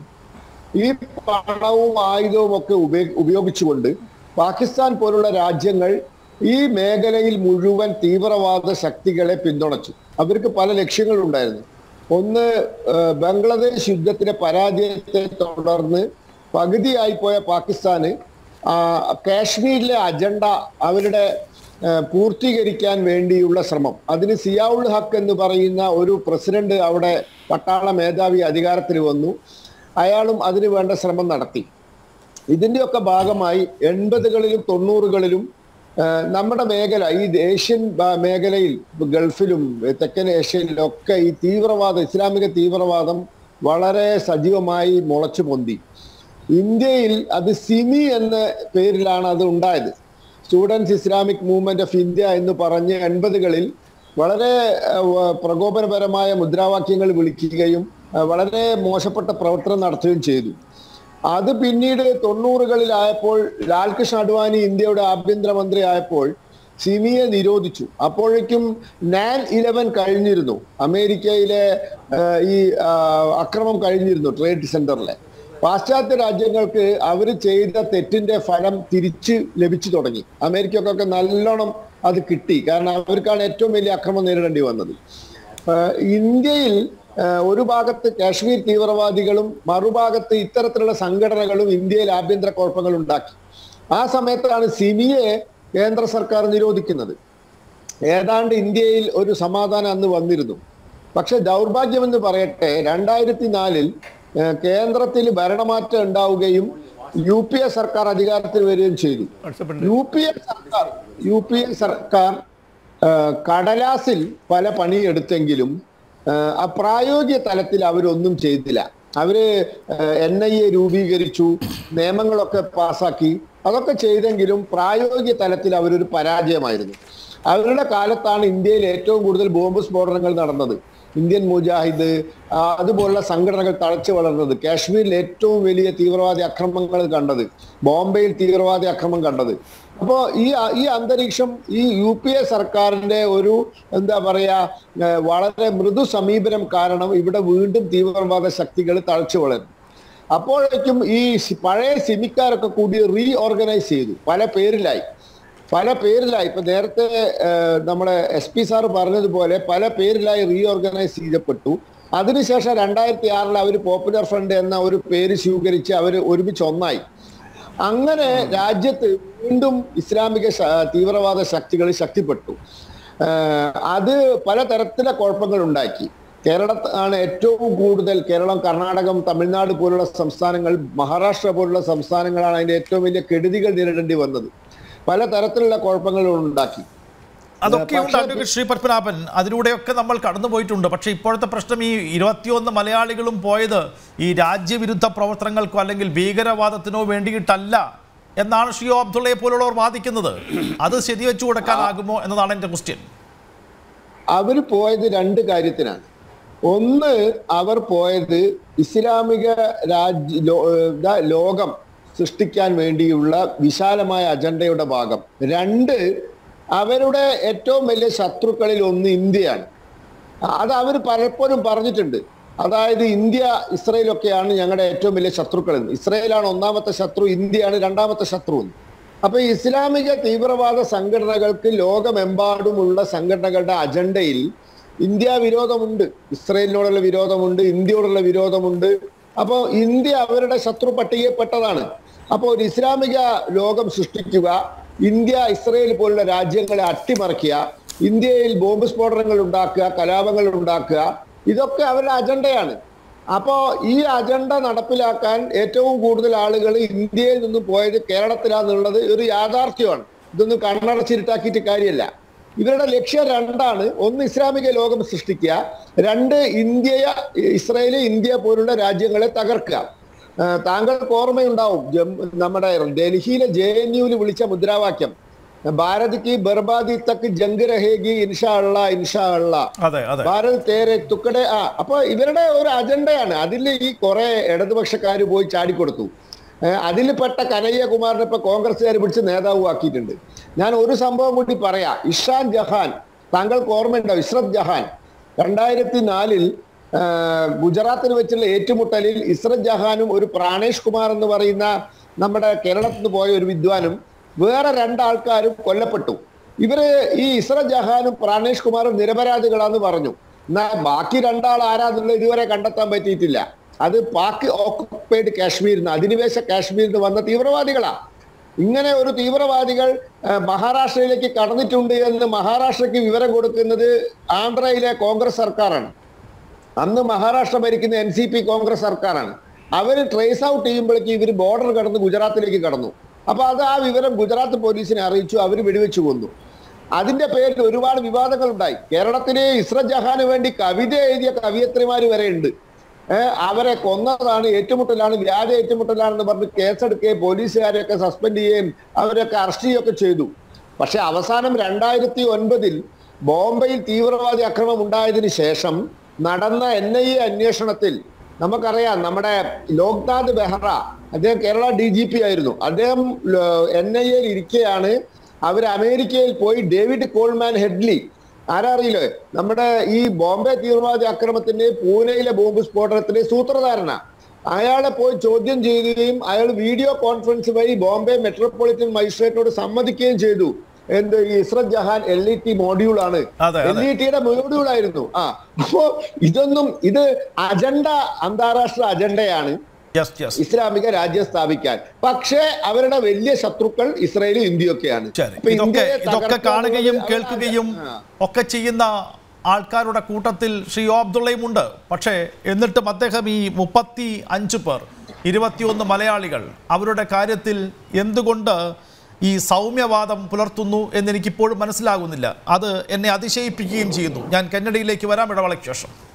ഈ പണവും ആയുധവും ഒക്കെ ഉപയോ- ഉപയോഗിച്ചുകൊണ്ട് പാകിസ്ഥാൻ പോലുള്ള രാജ്യങ്ങൾ ഈ മേഖലയിൽ മുഴുവൻ തീവ്രവാദ ശക്തികളെ പിന്തുണച്ചു അവർക്ക് പല ലക്ഷ്യങ്ങളുണ്ടായിരുന്നു ഒന്ന് ആ, ബംഗ്ലാദേശ് യുദ്ധത്തിലെ പരാജയത്തെ തുടർന്ന് പകുതിയായി പോയ പാകിസ്ഥാന് ആ, കാശ്മീരിലെ അജണ്ട അവരുടെ ആ, പൂർത്തീകരിക്കാൻ വേണ്ടിയുള്ള ശ്രമം അതിന് സിയാഉൾ ഹക്ക് എന്ന് പറയുന്ന ഒരു പ്രസിഡന്റ് അവിടെ പട്ടാള മേധാവി അധികാരത്തിൽ വന്നു അയാളും അതിനു വേണ്ട ശ്രമം നടത്തി ഇതിന്റെയൊക്കെ ഭാഗമായി എൺപതുകളിലും തൊണ്ണൂറുകളിലും ആ, നമ്മുടെ മേഖല ഈ ഏഷ്യൻ ബ- മേഖലയിൽ ഗൾഫിലും തെക്കൻ ഏഷ്യയിലും ഒക്കെ ഈ തീവ്രവാദം ഇസ്ലാമിക തീവ്രവാദം വളരെ സജീവമായി മുളച്ചു പൊന്തി ഇന്ത്യയിൽ അത് സിമി എന്ന പേരിലാണ് അത് ഉണ്ടായത് students Islamic movement of India എന്ന് പറഞ്ഞ് എൺപതുകളിൽ വളരെ ആ, വ- പ്രകോപനപരമായ മുദ്രാവാക്യങ്ങൾ വിളിക്കുകയും ആ, വളരെ മോശപ്പെട്ട പ്രവർത്തനം നടത്തുകയും ചെയ്തു അത് പിന്നീട് തൊണ്ണൂറുകളിലായപ്പോൾ ലാൽകൃഷ്ണ അഡ്വാനി ഇന്ത്യയുടെ ആഭ്യന്തരമന്ത്രി ആയപ്പോൾ സിമിയെ നിരോധിച്ചു അപ്പോഴേക്കും നാൻ ഇലവൻ കഴിഞ്ഞിരുന്നു അമേരിക്കയിലെ ആ, ഈ ആ, അക്രമം കഴിഞ്ഞിരുന്നു ട്രേഡ് സെന്ററിലെ പാശ്ചാത്യ രാജ്യങ്ങൾക്ക് അവർ ചെയ്ത തെറ്റിന്റെ ഫലം തിരിച്ച് ലഭിച്ചു തുടങ്ങി അമേരിക്കക്കൊക്കെ നല്ലോണം അത് കിട്ടി കാരണം അവർക്കാണ് ഏറ്റവും വലിയ അക്രമം നേരിടേണ്ടി വന്നത് ആഹ് ഇന്ത്യയിൽ ആഹ് ഒരു ഭാഗത്ത് കാശ്മീർ തീവ്രവാദികളും മറുഭാഗത്ത് ഇത്തരത്തിലുള്ള സംഘടനകളും ഇന്ത്യയിൽ ആഭ്യന്തര കുഴപ്പങ്ങൾ ഉണ്ടാക്കി ആ സമയത്താണ് സിമിയെ കേന്ദ്ര സർക്കാർ നിരോധിക്കുന്നത് ഏതാണ്ട് ഇന്ത്യയിൽ ഒരു സമാധാനം അന്ന് വന്നിരുന്നു പക്ഷെ ദൗർഭാഗ്യമെന്ന് പറയട്ടെ രണ്ടായിരത്തി നാലിൽ കേന്ദ്രത്തിൽ ഭരണമാറ്റം ഉണ്ടാവുകയും യു പി എ സർക്കാർ അധികാരത്തിൽ വരികയും ചെയ്തു യു പി എ സർക്കാർ യു പി എ സർക്കാർ ആ, കടലാസിൽ പല പണിയെടുത്തെങ്കിലും ആ, ആ പ്രായോഗിക തലത്തിൽ അവരൊന്നും ചെയ്തില്ല അവര് എൻ ഐ എ രൂപീകരിച്ചു നിയമങ്ങളൊക്കെ പാസാക്കി അതൊക്കെ ചെയ്തെങ്കിലും പ്രായോഗിക തലത്തിൽ അവരൊരു പരാജയമായിരുന്നു അവരുടെ കാലത്താണ് ഇന്ത്യയിൽ ഏറ്റവും കൂടുതൽ ബോംബ് സ്ഫോടനങ്ങൾ നടന്നത് ഇന്ത്യൻ മുജാഹിദ് ആ, അതുപോലുള്ള സംഘടനകൾ തഴച്ചു വളർന്നത് കാശ്മീരിൽ ഏറ്റവും വലിയ തീവ്രവാദി അക്രമങ്ങൾ കണ്ടത് ബോംബെയിൽ തീവ്രവാദി അക്രമം കണ്ടത് അപ്പോ ഈ ഈ അന്തരീക്ഷം ഈ യു പി എ സർക്കാരിന്റെ ഒരു എന്താ പറയാ ഏഹ് വളരെ മൃദു സമീപനം കാരണം ഇവിടെ വീണ്ടും തീവ്രവാദ ശക്തികൾ തഴച്ചു വളരും അപ്പോഴേക്കും ഈ സി- പഴയ സിമിക്കാരൊക്കെ കൂടി റീ ഓർഗനൈസ് ചെയ്തു പല പേരിലായി പല പേരിലായി ഇപ്പൊ നേരത്തെ ഏഹ്, നമ്മുടെ എസ് പി സാർ പറഞ്ഞതുപോലെ പല പേരിലായി റീ ഓർഗനൈസ് ചെയ്യപ്പെട്ടു അതിനുശേഷം രണ്ടായിരത്തി ആറിൽ അവർ പോപ്പുലർ ഫ്രണ്ട് എന്ന ഒരു പേര് സ്വീകരിച്ച് അവർ ഒരുമിച്ച് ഒന്നായി അങ്ങനെ രാജ്യത്ത് വീണ്ടും ഇസ്ലാമിക ശ- തീവ്രവാദ ശക്തികൾ ശക്തിപ്പെട്ടു ഏഹ്, അത് പലതരത്തിലെ കുഴപ്പങ്ങൾ ഉണ്ടാക്കി കേരളത്താണ് ഏറ്റവും കൂടുതൽ കേരളം കർണാടകം തമിഴ്നാട് പോലുള്ള സംസ്ഥാനങ്ങൾ മഹാരാഷ്ട്ര പോലുള്ള സംസ്ഥാനങ്ങളാണ് അതിന്റെ ഏറ്റവും വലിയ കെടുതികൾ നേരിടേണ്ടി വന്നത് പലതരത്തിലുള്ള കുഴപ്പങ്ങൾ ഉണ്ടാക്കി അതൊക്കെ ഉണ്ട് പക്ഷേ- അഡ്വക്കേറ്റ് ശ്രീ പത്മനാഭൻ അതിലൂടെയൊക്കെ നമ്മൾ കടന്നു പോയിട്ടുണ്ട് പക്ഷേ ഇപ്പോഴത്തെ പ്രശ്നം ഈ ഇരുപത്തിയൊന്ന് മലയാളികളും പോയത് ഈ രാജ്യവിരുദ്ധ പ്രവർത്തനങ്ങൾക്കോ അല്ലെങ്കിൽ ഭീകരവാദത്തിനോ വേണ്ടിയിട്ടല്ല എന്നാണ് ഷിയോ അബ്ദുള്ളയെ പോലുള്ളവർ വാദിക്കുന്നത് അത് ശരിവെച്ചു കൊടുക്കാനാകുമോ എന്നതാണ് എൻ്റെ ക്വസ്റ്റ്യൻ അവർ പോയത് രണ്ട് കാര്യത്തിനാണ് ഒന്ന് അവർ പോയത് ഇസ്ലാമിക രാജ്യ ലോ- ഏഹ് ദാ ലോകം സൃഷ്ടിക്കാൻ വേണ്ടിയുള്ള വിശാലമായ അജണ്ടയുടെ ഭാഗം രണ്ട് അവരുടെ ഏറ്റവും വലിയ ശത്രുക്കളിൽ ഒന്ന് ഇന്ത്യയാണ് അത് അവർ പലപ്പോഴും പറഞ്ഞിട്ടുണ്ട് അതായത് ഇന്ത്യ ഇസ്രയേലൊക്കെയാണ് ഞങ്ങളുടെ ഏറ്റവും വലിയ ശത്രുക്കൾ എന്ന് ഇസ്രയേലാണ് ഒന്നാമത്തെ ശത്രു ഇന്ത്യയാണ് രണ്ടാമത്തെ ശത്രു എന്ന് അപ്പൊ ഈ ഇസ്ലാമിക തീവ്രവാദ സംഘടനകൾക്ക് ലോകമെമ്പാടുമുള്ള സംഘടനകളുടെ അജണ്ടയിൽ ഇന്ത്യ വിരോധമുണ്ട് ഇസ്രയേലിനോടുള്ള വിരോധമുണ്ട് ഇന്ത്യയോടുള്ള വിരോധമുണ്ട് അപ്പോൾ ഇന്ത്യ അവരുടെ ശത്രു പട്ടികയിൽപ്പെട്ടതാണ് അപ്പോൾ ഒരു ഇസ്ലാമിക ലോകം സൃഷ്ടിക്കുക ഇന്ത്യ ഇസ്രയേൽ പോലുള്ള രാജ്യങ്ങളെ അട്ടിമറിക്കുക ഇന്ത്യയിൽ ബോംബ് സ്ഫോടനങ്ങൾ ഉണ്ടാക്കുക കലാപങ്ങൾ ഉണ്ടാക്കുക ഇതൊക്കെ അവരുടെ അജണ്ടയാണ് അപ്പോ ഈ അജണ്ട നടപ്പിലാക്കാൻ ഏറ്റവും കൂടുതൽ ആളുകൾ ഇന്ത്യയിൽ നിന്ന് പോയത് കേരളത്തിലാന്നുള്ളത് ഒരു യാഥാർത്ഥ്യമാണ് ഇതൊന്നും കണ്ണടച്ചിരുട്ടാക്കിയിട്ട് കാര്യമല്ല ഇവരുടെ ലക്ഷ്യം രണ്ടാണ് ഒന്ന് ഇസ്ലാമിക ലോകം സൃഷ്ടിക്കുക രണ്ട് ഇന്ത്യയെ ഇസ്രായേല് ഇന്ത്യ പോലുള്ള രാജ്യങ്ങളെ തകർക്കുക ആ, താങ്കൾക്ക് ഓർമ്മയുണ്ടാവും ജമ്മു നമ്മുടെ ഡൽഹിയിലെ ജെ എൻ യുവിൽ വിളിച്ച മുദ്രാവാക്യം ഭാരതിക്ക് ബർബാദി തക്ക് ജംഗ് രഹേഗി ഇൻഷാ അള്ള ഇൻഷാ അള്ള അതെ അതെ ഭാരത് തേരെ തുക്കടെ ആ അപ്പൊ ഇവരുടെ ഒരു അജണ്ടയാണ് അതിൽ ഈ കുറെ ഇടതുപക്ഷക്കാർ പോയി ചാടിക്കൊടുത്തു അതിൽ പെട്ട കനയ്യകുമാറിനെ ഇപ്പൊ കോൺഗ്രസ്സുകാർ പിടിച്ച് നേതാവ് ആക്കിയിട്ടുണ്ട് ഞാൻ ഒരു സംഭവം കൂടി പറയാം ഇഷാൻ ജഹാൻ താങ്കൾക്ക് ഓർമ്മയുണ്ടാവും ഇസ്രത് ജഹാൻ രണ്ടായിരത്തി നാലിൽ ഗുജറാത്തിൽ വെച്ചുള്ള ഏറ്റുമുട്ടലിൽ ഇസ്രത് ജഹാനും ഒരു പ്രാണേഷ് കുമാർ എന്ന് പറയുന്ന നമ്മുടെ കേരളത്തിൽ നിന്ന് പോയ ഒരു വിദ്വാനും വേറെ രണ്ടാൾക്കാരും കൊല്ലപ്പെട്ടു ഇവര് ഈ ഇസ്രത് ജഹാനും പ്രാണേഷ് കുമാറും നിരപരാധികളാന്ന് പറഞ്ഞു എന്നാ ബാക്കി രണ്ടാൾ ആരാന്നുള്ളത് ഇതുവരെ കണ്ടെത്താൻ പറ്റിയിട്ടില്ല അത് പാക് ഓക്കുപ്പൈഡ് കാശ്മീരിൽ നിന്ന് അധിനിവേശ കാശ്മീരിൽ നിന്ന് വന്ന തീവ്രവാദികളാ ഇങ്ങനെ ഒരു തീവ്രവാദികൾ ആ, മഹാരാഷ്ട്രയിലേക്ക് കടന്നിട്ടുണ്ട് എന്ന് മഹാരാഷ്ട്രയ്ക്ക് വിവരം കൊടുക്കുന്നത് ആന്ധ്രയിലെ കോൺഗ്രസ് സർക്കാരാണ് അന്ന് മഹാരാഷ്ട്ര ഭരിക്കുന്ന എൻ സി പി കോൺഗ്രസ് സർക്കാരാണ് അവർ ട്രേസ് ഔട്ട് ചെയ്യുമ്പോഴേക്ക് ഇവർ ബോർഡർ കടന്ന് ഗുജറാത്തിലേക്ക് കടന്നു അപ്പൊ അത് ആ വിവരം ഗുജറാത്ത് പോലീസിനെ അറിയിച്ചു അവർ വെടിവെച്ചു കൊന്നു അതിന്റെ പേരിൽ ഒരുപാട് വിവാദങ്ങൾ ഉണ്ടായി കേരളത്തിലെ ഇസ്ര ജഹാന് വേണ്ടി കവിത എഴുതിയ കവിയത്രിമാര് വരെ ഉണ്ട് ഏഹ് അവരെ കൊന്നതാണ് ഏറ്റുമുട്ടലാണ് വ്യാജ ഏറ്റുമുട്ടലാണെന്ന് പറഞ്ഞ് കേസെടുക്കുകയും പോലീസുകാരെയൊക്കെ സസ്പെൻഡ് ചെയ്യുകയും അവരൊക്കെ അറസ്റ്റ് ചെയ്യുകയൊക്കെ ചെയ്തു പക്ഷെ അവസാനം രണ്ടായിരത്തി ഒൻപതിൽ ബോംബെയിൽ തീവ്രവാദി ആക്രമണം ഉണ്ടായതിനു ശേഷം നടന്ന എൻ ഐ എ അന്വേഷണത്തിൽ നമുക്കറിയാം നമ്മുടെ ലോക്നാഥ് ബെഹ്റ അദ്ദേഹം കേരള ഡി ജി പി ആയിരുന്നു അദ്ദേഹം എൻ ഐ എയിൽ ഇരിക്കെയാണ് അവർ അമേരിക്കയിൽ പോയി ഡേവിഡ് കോൾമാൻ ഹെഡ്ലി ആരറിയില്ലേ നമ്മുടെ ഈ ബോംബെ തീവ്രവാദി ആക്രമണത്തിന്റെ പൂനെയിലെ ബോംബ് സ്ഫോടനത്തിന്റെ സൂത്രധാരന അയാളെ പോയി ചോദ്യം ചെയ്യുകയും അയാൾ വീഡിയോ കോൺഫറൻസ് വഴി ബോംബെ മെട്രോപൊളിറ്റൻ മജിസ്ട്രേറ്റിനോട് സമ്മതിക്കുകയും ചെയ്തു എന്ത് ഈ Ishrat Jahan L E T module ആണ് അതെ, എൽ അതെ. ഇ ടിയുടെ മോഡ്യൂൾ ആയിരുന്നു ആ അപ്പോ ഇതൊന്നും ഇത് അജണ്ട അന്താരാഷ്ട്ര അജണ്ടയാണ് യെസ് യെസ് ഇസ്ലാമിക രാജ്യം സ്ഥാപിക്കാൻ പക്ഷേ അവരുടെ വലിയ ശത്രുക്കൾ ഇസ്രായേലും ഇന്ത്യയൊക്കെയാണ് ശരി അപ്പൊ ഇതൊക്കെ ഇന്ത്യയെ ഇതൊക്കെ തകർക്കാൻ കാണുകയും അവർ- കേൾക്കുകയും ആ. ഒക്കെ ചെയ്യുന്ന ആൾക്കാരുടെ കൂട്ടത്തിൽ ശ്രീ ഒ അബ്ദുള്ളയും ഉണ്ട് പക്ഷേ എന്നിട്ടും അദ്ദേഹം ഈ മുപ്പത്തി അഞ്ച് പേർ ഇരുപത്തിയൊന്ന് മലയാളികൾ അവരുടെ കാര്യത്തിൽ എന്തുകൊണ്ട് ഈ സൗമ്യവാദം പുലർത്തുന്നു എന്നെനിക്കിപ്പോഴും മനസ്സിലാകുന്നില്ല അത് എന്നെ അതിശയിപ്പിക്കുകയും ചെയ്യുന്നു ഞാൻ കന്നഡയിലേക്ക് വരാം ഇടവേളയ്ക്ക് ശേഷം